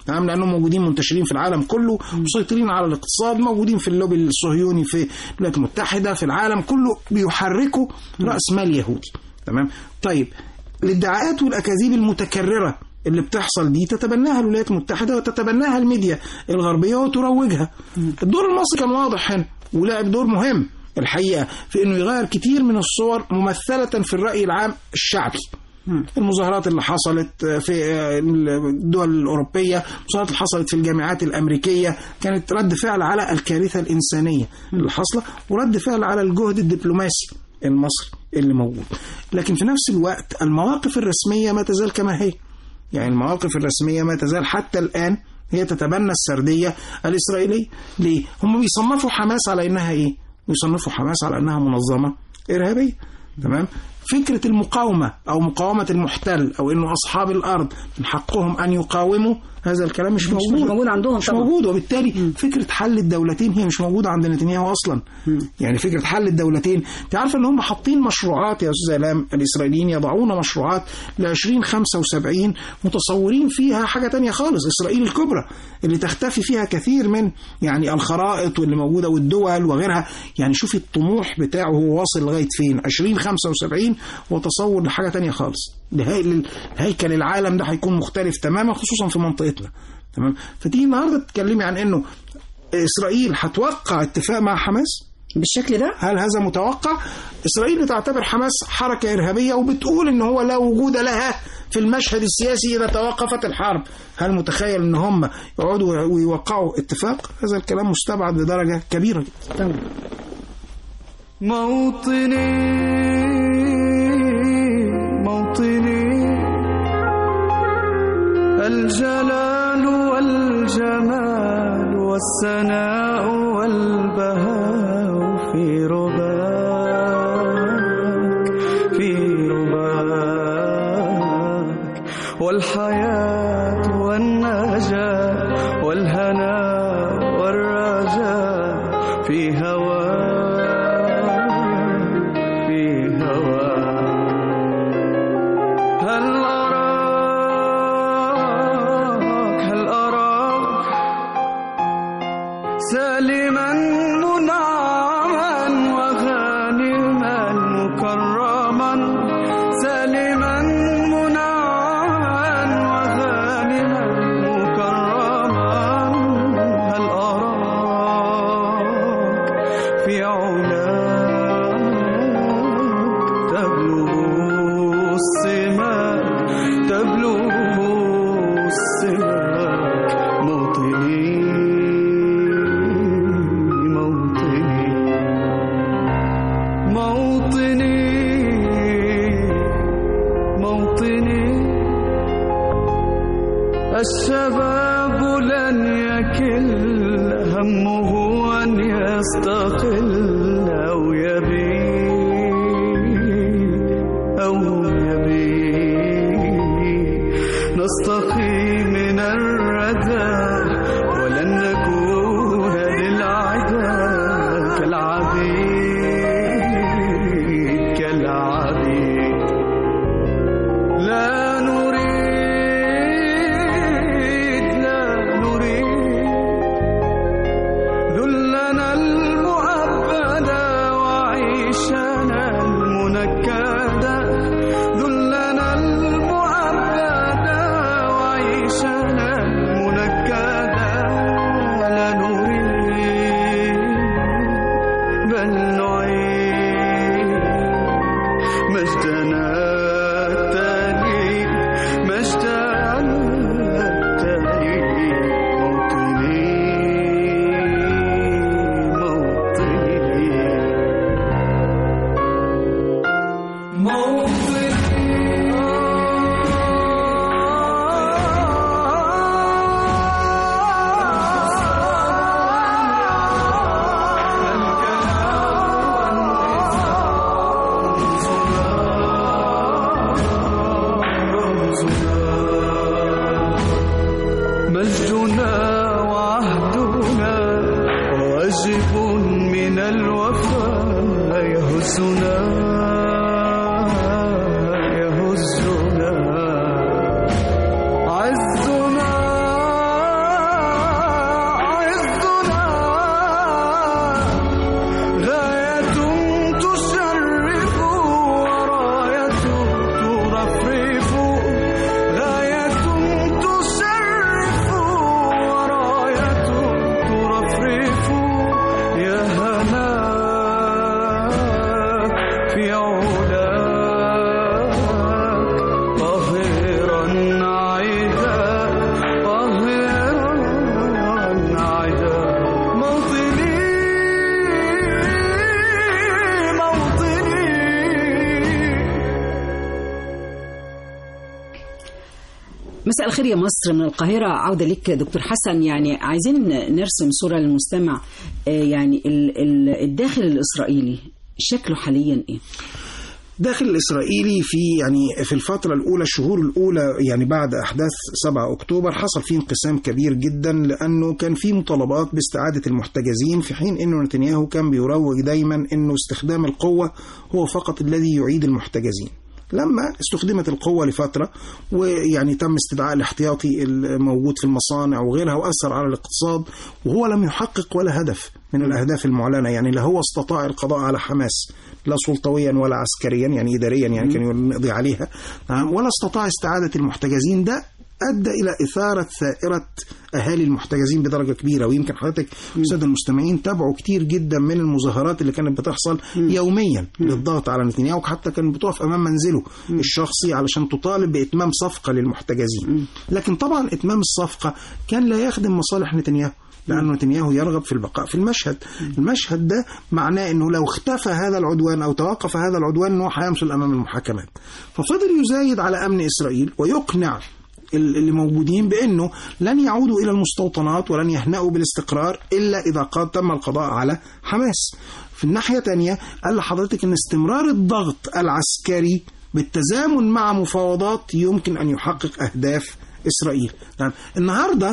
تمام لانهم موجودين منتشرين في العالم كله مسيطرين على الاقتصاد موجودين في اللوبي الصهيوني في الولايات المتحده في العالم كله بيحركوا راس مال يهودي تمام طيب الادعاءات والاكاذيب المتكرره اللي بتحصل دي تتبناها الولايات المتحده وتتبناها الميديا الغربيه وتروجها الدور المصري كان واضح هنا ولعب دور مهم الحقيقه في انه يغير كتير من الصور ممثله في الراي العام الشعبي المظاهرات اللي حصلت في الدول الأوروبية المظاهرات اللي حصلت في الجامعات الأمريكية كانت رد فعل على الكارثة الإنسانية اللي حاصلة ورد فعل على الجهد الدبلوماسي المصري اللي موجود لكن في نفس الوقت المواقف الرسمية ما تزال كما هي يعني المواقف الرسمية ما تزال حتى الآن هي تتبنى السردية الإسرائيلية ليه؟ هم بيصنفوا حماس على إنها إيه؟ بيصنفوا حماس على إنها منظمة إرهابية تمام؟ فكرة المقاومة أو مقاومة المحتل أو إنه أصحاب الأرض من حقهم أن يقاوموا هذا الكلام مش, مش موجود موجود عندهم مش طبعا. موجود وبالتالي فكرة حل الدولتين هي مش موجودة عند نتنياهو أصلا يعني فكرة حل الدولتين أنت عارف إن هم حاطين مشروعات يا أستاذ إعلام الإسرائيليين يضعون مشروعات ل 2075 متصورين فيها حاجة تانية خالص إسرائيل الكبرى اللي تختفي فيها كثير من يعني الخرائط واللي موجودة والدول وغيرها يعني شوفي الطموح بتاعه هو واصل لغاية فين 2075 وتصور لحاجة تانية خالص لهي- هيكل العالم ده هيكون مختلف تماما خصوصا في منطقتنا تمام فتيجي النهارده تتكلمي عن انه اسرائيل هتوقع اتفاق مع حماس بالشكل ده هل هذا متوقع اسرائيل بتعتبر حماس حركه ارهابيه وبتقول ان هو لا وجود لها في المشهد السياسي اذا توقفت الحرب هل متخيل ان هم يقعدوا ويوقعوا اتفاق هذا الكلام مستبعد بدرجه كبيره جدا موطني موطني الجلال والجمال والسناء والبهاء في رباك في رباك والحياة والنجاة والهناء والرجاء في هواك في هواك هل أراك هل أراك سالما منعما وغانما مكرما سالما منعما وغانما مكرما هل أراك في علاك تبلغ السماء تبلغ السماء موطني موطني موطني موطني الشباب لن يكل همه أن يستقل أو يبيد أو يبيد نستقي من الردى ولن نكون للعدا كالعبيد كالعبيد لا نريد لا نريد ذلنا المؤبدا وعيشنا المنكدا ذلنا المؤبدا وعيشنا المنكدا لا نريد بل نعيد مجدنا التالي مجدنا التالي موطني موطني مجدنا وعهدنا واجب من الوفاء يهزنا يهزنا عزنا مساء الخير يا مصر من القاهرة عودة لك دكتور حسن يعني عايزين نرسم صورة للمستمع آه، يعني ال- ال- الداخل الإسرائيلي شكله حاليا إيه؟ داخل الإسرائيلي في يعني في الفترة الأولى الشهور الأولى يعني بعد أحداث 7 أكتوبر حصل فيه انقسام كبير جدا لأنه كان في مطالبات باستعادة المحتجزين في حين أنه نتنياهو كان بيروج دايما أنه استخدام القوة هو فقط الذي يعيد المحتجزين لما استخدمت القوة لفترة ويعني تم استدعاء الاحتياطي الموجود في المصانع وغيرها وأثر على الاقتصاد وهو لم يحقق ولا هدف من الأهداف المعلنة يعني لا هو استطاع القضاء على حماس لا سلطويا ولا عسكريا يعني إداريا يعني كان يقضي عليها نعم، ولا استطاع استعادة المحتجزين ده أدى إلى إثارة ثائرة أهالي المحتجزين بدرجة كبيرة ويمكن حضرتك السادة المستمعين تابعوا كتير جدا من المظاهرات اللي كانت بتحصل يوميا للضغط على نتنياهو حتى كانت بتقف أمام منزله الشخصي علشان تطالب بإتمام صفقة للمحتجزين لكن طبعا إتمام الصفقة كان لا يخدم مصالح نتنياهو لأن نتنياهو يرغب في البقاء في المشهد المشهد ده معناه أنه لو اختفى هذا العدوان أو توقف هذا العدوان أنه هيمثل أمام المحاكمات ففضل يزايد على أمن إسرائيل ويقنع ال- اللي موجودين بأنه لن يعودوا إلى المستوطنات ولن يهنأوا بالاستقرار إلا إذا قد تم القضاء على حماس في الناحية تانية قال لحضرتك أن استمرار الضغط العسكري بالتزامن مع مفاوضات يمكن أن يحقق أهداف إسرائيل نعم. النهاردة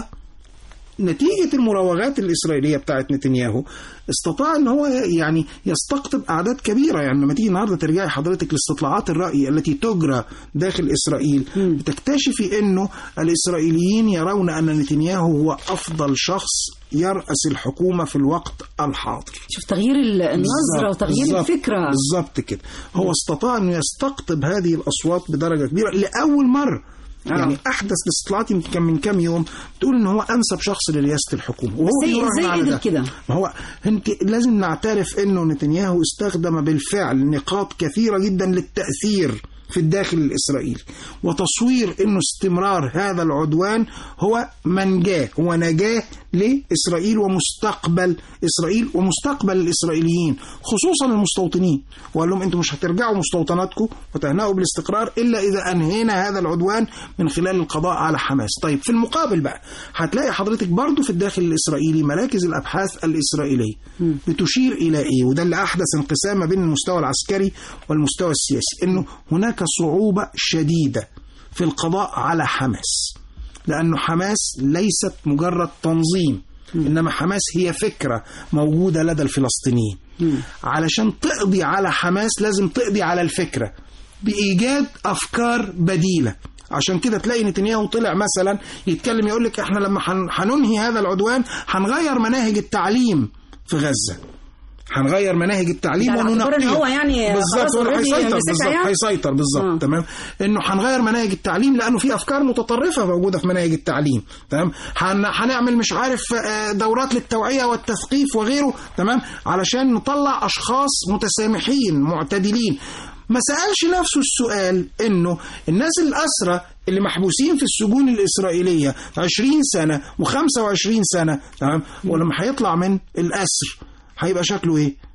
نتيجة المراوغات الإسرائيلية بتاعت نتنياهو استطاع ان هو يعني يستقطب اعداد كبيره يعني لما تيجي النهارده ترجعي حضرتك لاستطلاعات الراي التي تجرى داخل اسرائيل بتكتشفي انه الاسرائيليين يرون ان نتنياهو هو افضل شخص يراس الحكومه في الوقت الحاضر شوف تغيير ال- النظرة بالظبط- وتغيير بالظبط- الفكرة بالظبط كده هو استطاع انه يستقطب هذه الاصوات بدرجه كبيره لاول مره آه. يعني احدث الاستطلاعات يمكن كان من كام يوم تقول ان هو انسب شخص لرئاسه الحكومه وهو إزاي- بيراهن إزاي على قدر ده. كده؟ ما هو انت لازم نعترف انه نتنياهو استخدم بالفعل نقاط كثيره جدا للتاثير في الداخل الاسرائيلي وتصوير انه استمرار هذا العدوان هو منجاه هو نجاه لاسرائيل ومستقبل اسرائيل ومستقبل الاسرائيليين خصوصا المستوطنين وقال لهم انتم مش هترجعوا مستوطناتكم وتهنئوا بالاستقرار الا اذا انهينا هذا العدوان من خلال القضاء على حماس طيب في المقابل بقى هتلاقي حضرتك برضو في الداخل الاسرائيلي مراكز الابحاث الاسرائيليه بتشير الى ايه وده اللي احدث انقسام ما بين المستوى العسكري والمستوى السياسي انه هناك صعوبه شديده في القضاء على حماس لأنه حماس ليست مجرد تنظيم إنما حماس هي فكرة موجودة لدى الفلسطينيين علشان تقضي على حماس لازم تقضي على الفكرة بإيجاد أفكار بديلة عشان كده تلاقي نتنياهو طلع مثلا يتكلم يقول لك احنا لما هن- هننهي هذا العدوان هنغير مناهج التعليم في غزة هنغير مناهج التعليم ده على اعتبار إن وننقيها هو يعني بالظبط خلاص هو already هيسيطر مسكها بالظبط يعني؟ هيسيطر بالظبط آه. تمام انه هنغير مناهج التعليم لانه في افكار متطرفه موجوده في مناهج التعليم تمام هن- هنعمل مش عارف آه، دورات للتوعيه والتثقيف وغيره تمام علشان نطلع اشخاص متسامحين معتدلين ما سالش نفسه السؤال انه الناس الاسرى اللي محبوسين في السجون الاسرائيليه 20 سنه و25 سنه تمام ولما هيطلع من الاسر هيبقى شكله ايه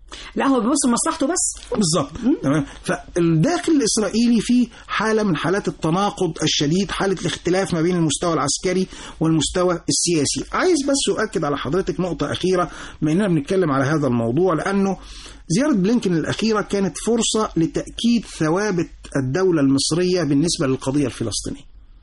لا هو بيبص لمصلحته بس بالظبط تمام فالداخل الاسرائيلي فيه حاله من حالات التناقض الشديد حاله الاختلاف ما بين المستوى العسكري والمستوى السياسي عايز بس اؤكد على حضرتك نقطه اخيره بما اننا بنتكلم على هذا الموضوع لانه زيارة بلينكن الأخيرة كانت فرصة لتأكيد ثوابت الدولة المصرية بالنسبة للقضية الفلسطينية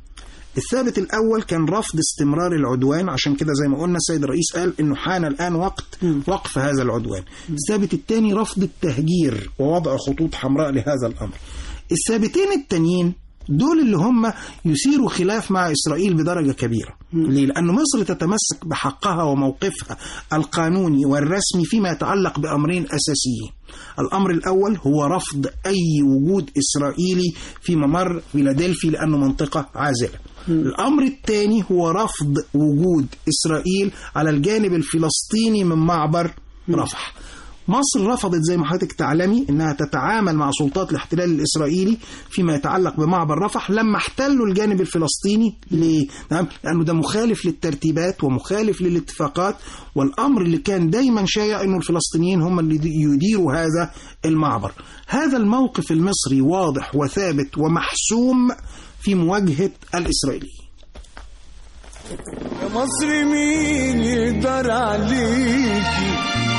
الثابت الأول كان رفض استمرار العدوان عشان كده زي ما قلنا السيد الرئيس قال إنه حان الآن وقت وقف هذا العدوان الثابت الثاني رفض التهجير ووضع خطوط حمراء لهذا الأمر الثابتين التانيين دول اللي هم يثيروا خلاف مع إسرائيل بدرجة كبيرة ليه؟ لأن مصر تتمسك بحقها وموقفها القانوني والرسمي فيما يتعلق بأمرين أساسيين الأمر الأول هو رفض أي وجود إسرائيلي في ممر فيلادلفي لأنه منطقة عازلة الأمر الثاني هو رفض وجود إسرائيل على الجانب الفلسطيني من معبر رفح مصر رفضت زي ما حضرتك تعلمي انها تتعامل مع سلطات الاحتلال الاسرائيلي فيما يتعلق بمعبر رفح لما احتلوا الجانب الفلسطيني ليه؟ نعم لانه ده مخالف للترتيبات ومخالف للاتفاقات والامر اللي كان دايما شايع انه الفلسطينيين هم اللي يديروا هذا المعبر. هذا الموقف المصري واضح وثابت ومحسوم في مواجهة الإسرائيليين يا مصر مين يقدر عليكي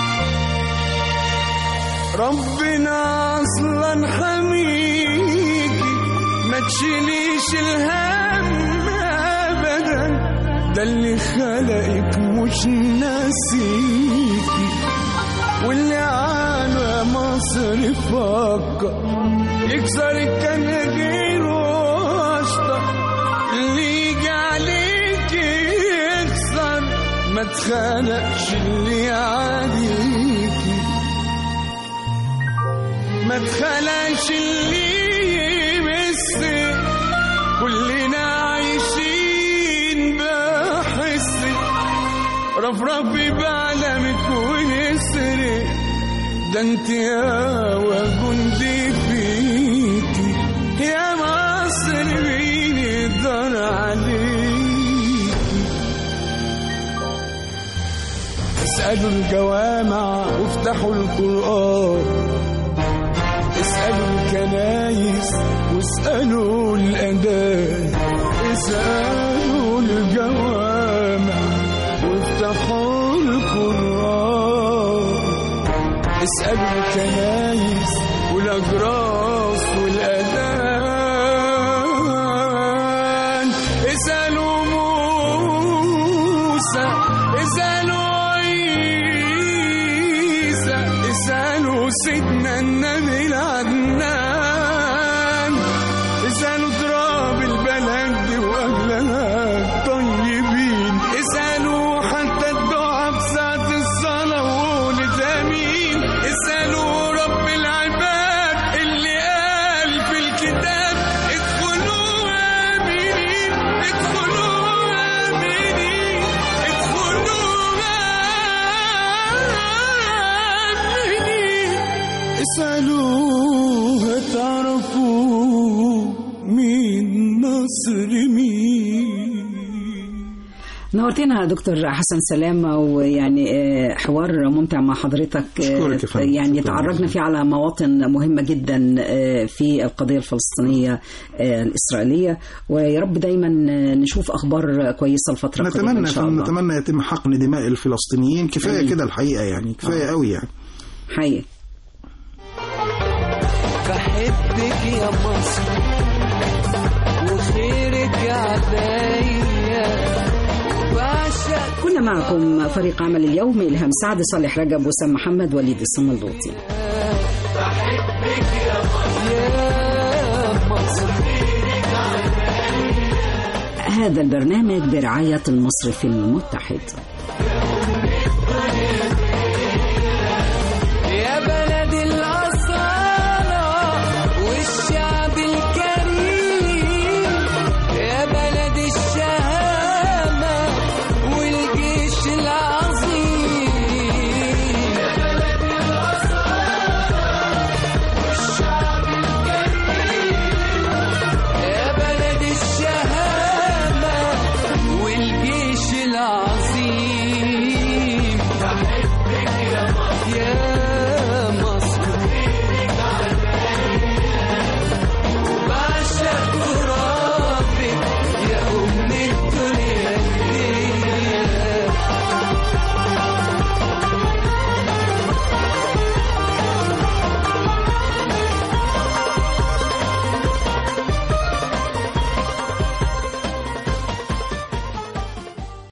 ربنا اصلا حميكي ما تشيليش الهم ابدا ده اللي خلقك مش ناسيكي واللي على مصر فكر يكسر الكناجير واشطر اللي يجي عليك يكسر ما تخانقش اللي عليكي ما تخلقش اللي يمسك كلنا عايشين بحسك رفرفي بعلمك ونسرك ده انت يا وجندي فيكي يا مصر مين يقدر عليكي اسألوا الجوامع وافتحوا القرآن اسألوا الكنايس واسألوا الأذان اسألوا الجوامع وافتحوا القرآن اسألوا الكنايس والأجراس والأذان اسألوا موسى اسألوا عيسى اسألوا سيدنا النبي العدنان اسألوا تراب البلد دي وأهلها الطيبين اسألوا حتى الدعاء في ساعة الصلاة وقولت آمين اسألوا رب العباد اللي قال في الكتاب ادخلوا آمنين ادخلوا آمنين ادخلوا آمنين اسألوا هتعرفوا مين نصر مين نورتنا يا دكتور حسن سلامة ويعني آه، حوار ممتع مع حضرتك آه، أشكرك يا فندم. يعني شكراً. تعرجنا فيه على مواطن مهمة جدا آه، في القضية الفلسطينية آه، الإسرائيلية ويا رب دايما آه، نشوف أخبار كويسة الفترة القادمة نتمنى إن يا شاء فندم، الله نتمنى يتم حقن دماء الفلسطينيين كفاية أمين. كده الحقيقة يعني كفاية قوي يعني حقيقي بحبك يا مصر وخيرك عليا بعشق كنا معكم فريق عمل اليوم إلهام سعد صالح رجب وسام محمد وليد الصملوطي يا مصر هذا البرنامج برعاية المصرف المتحد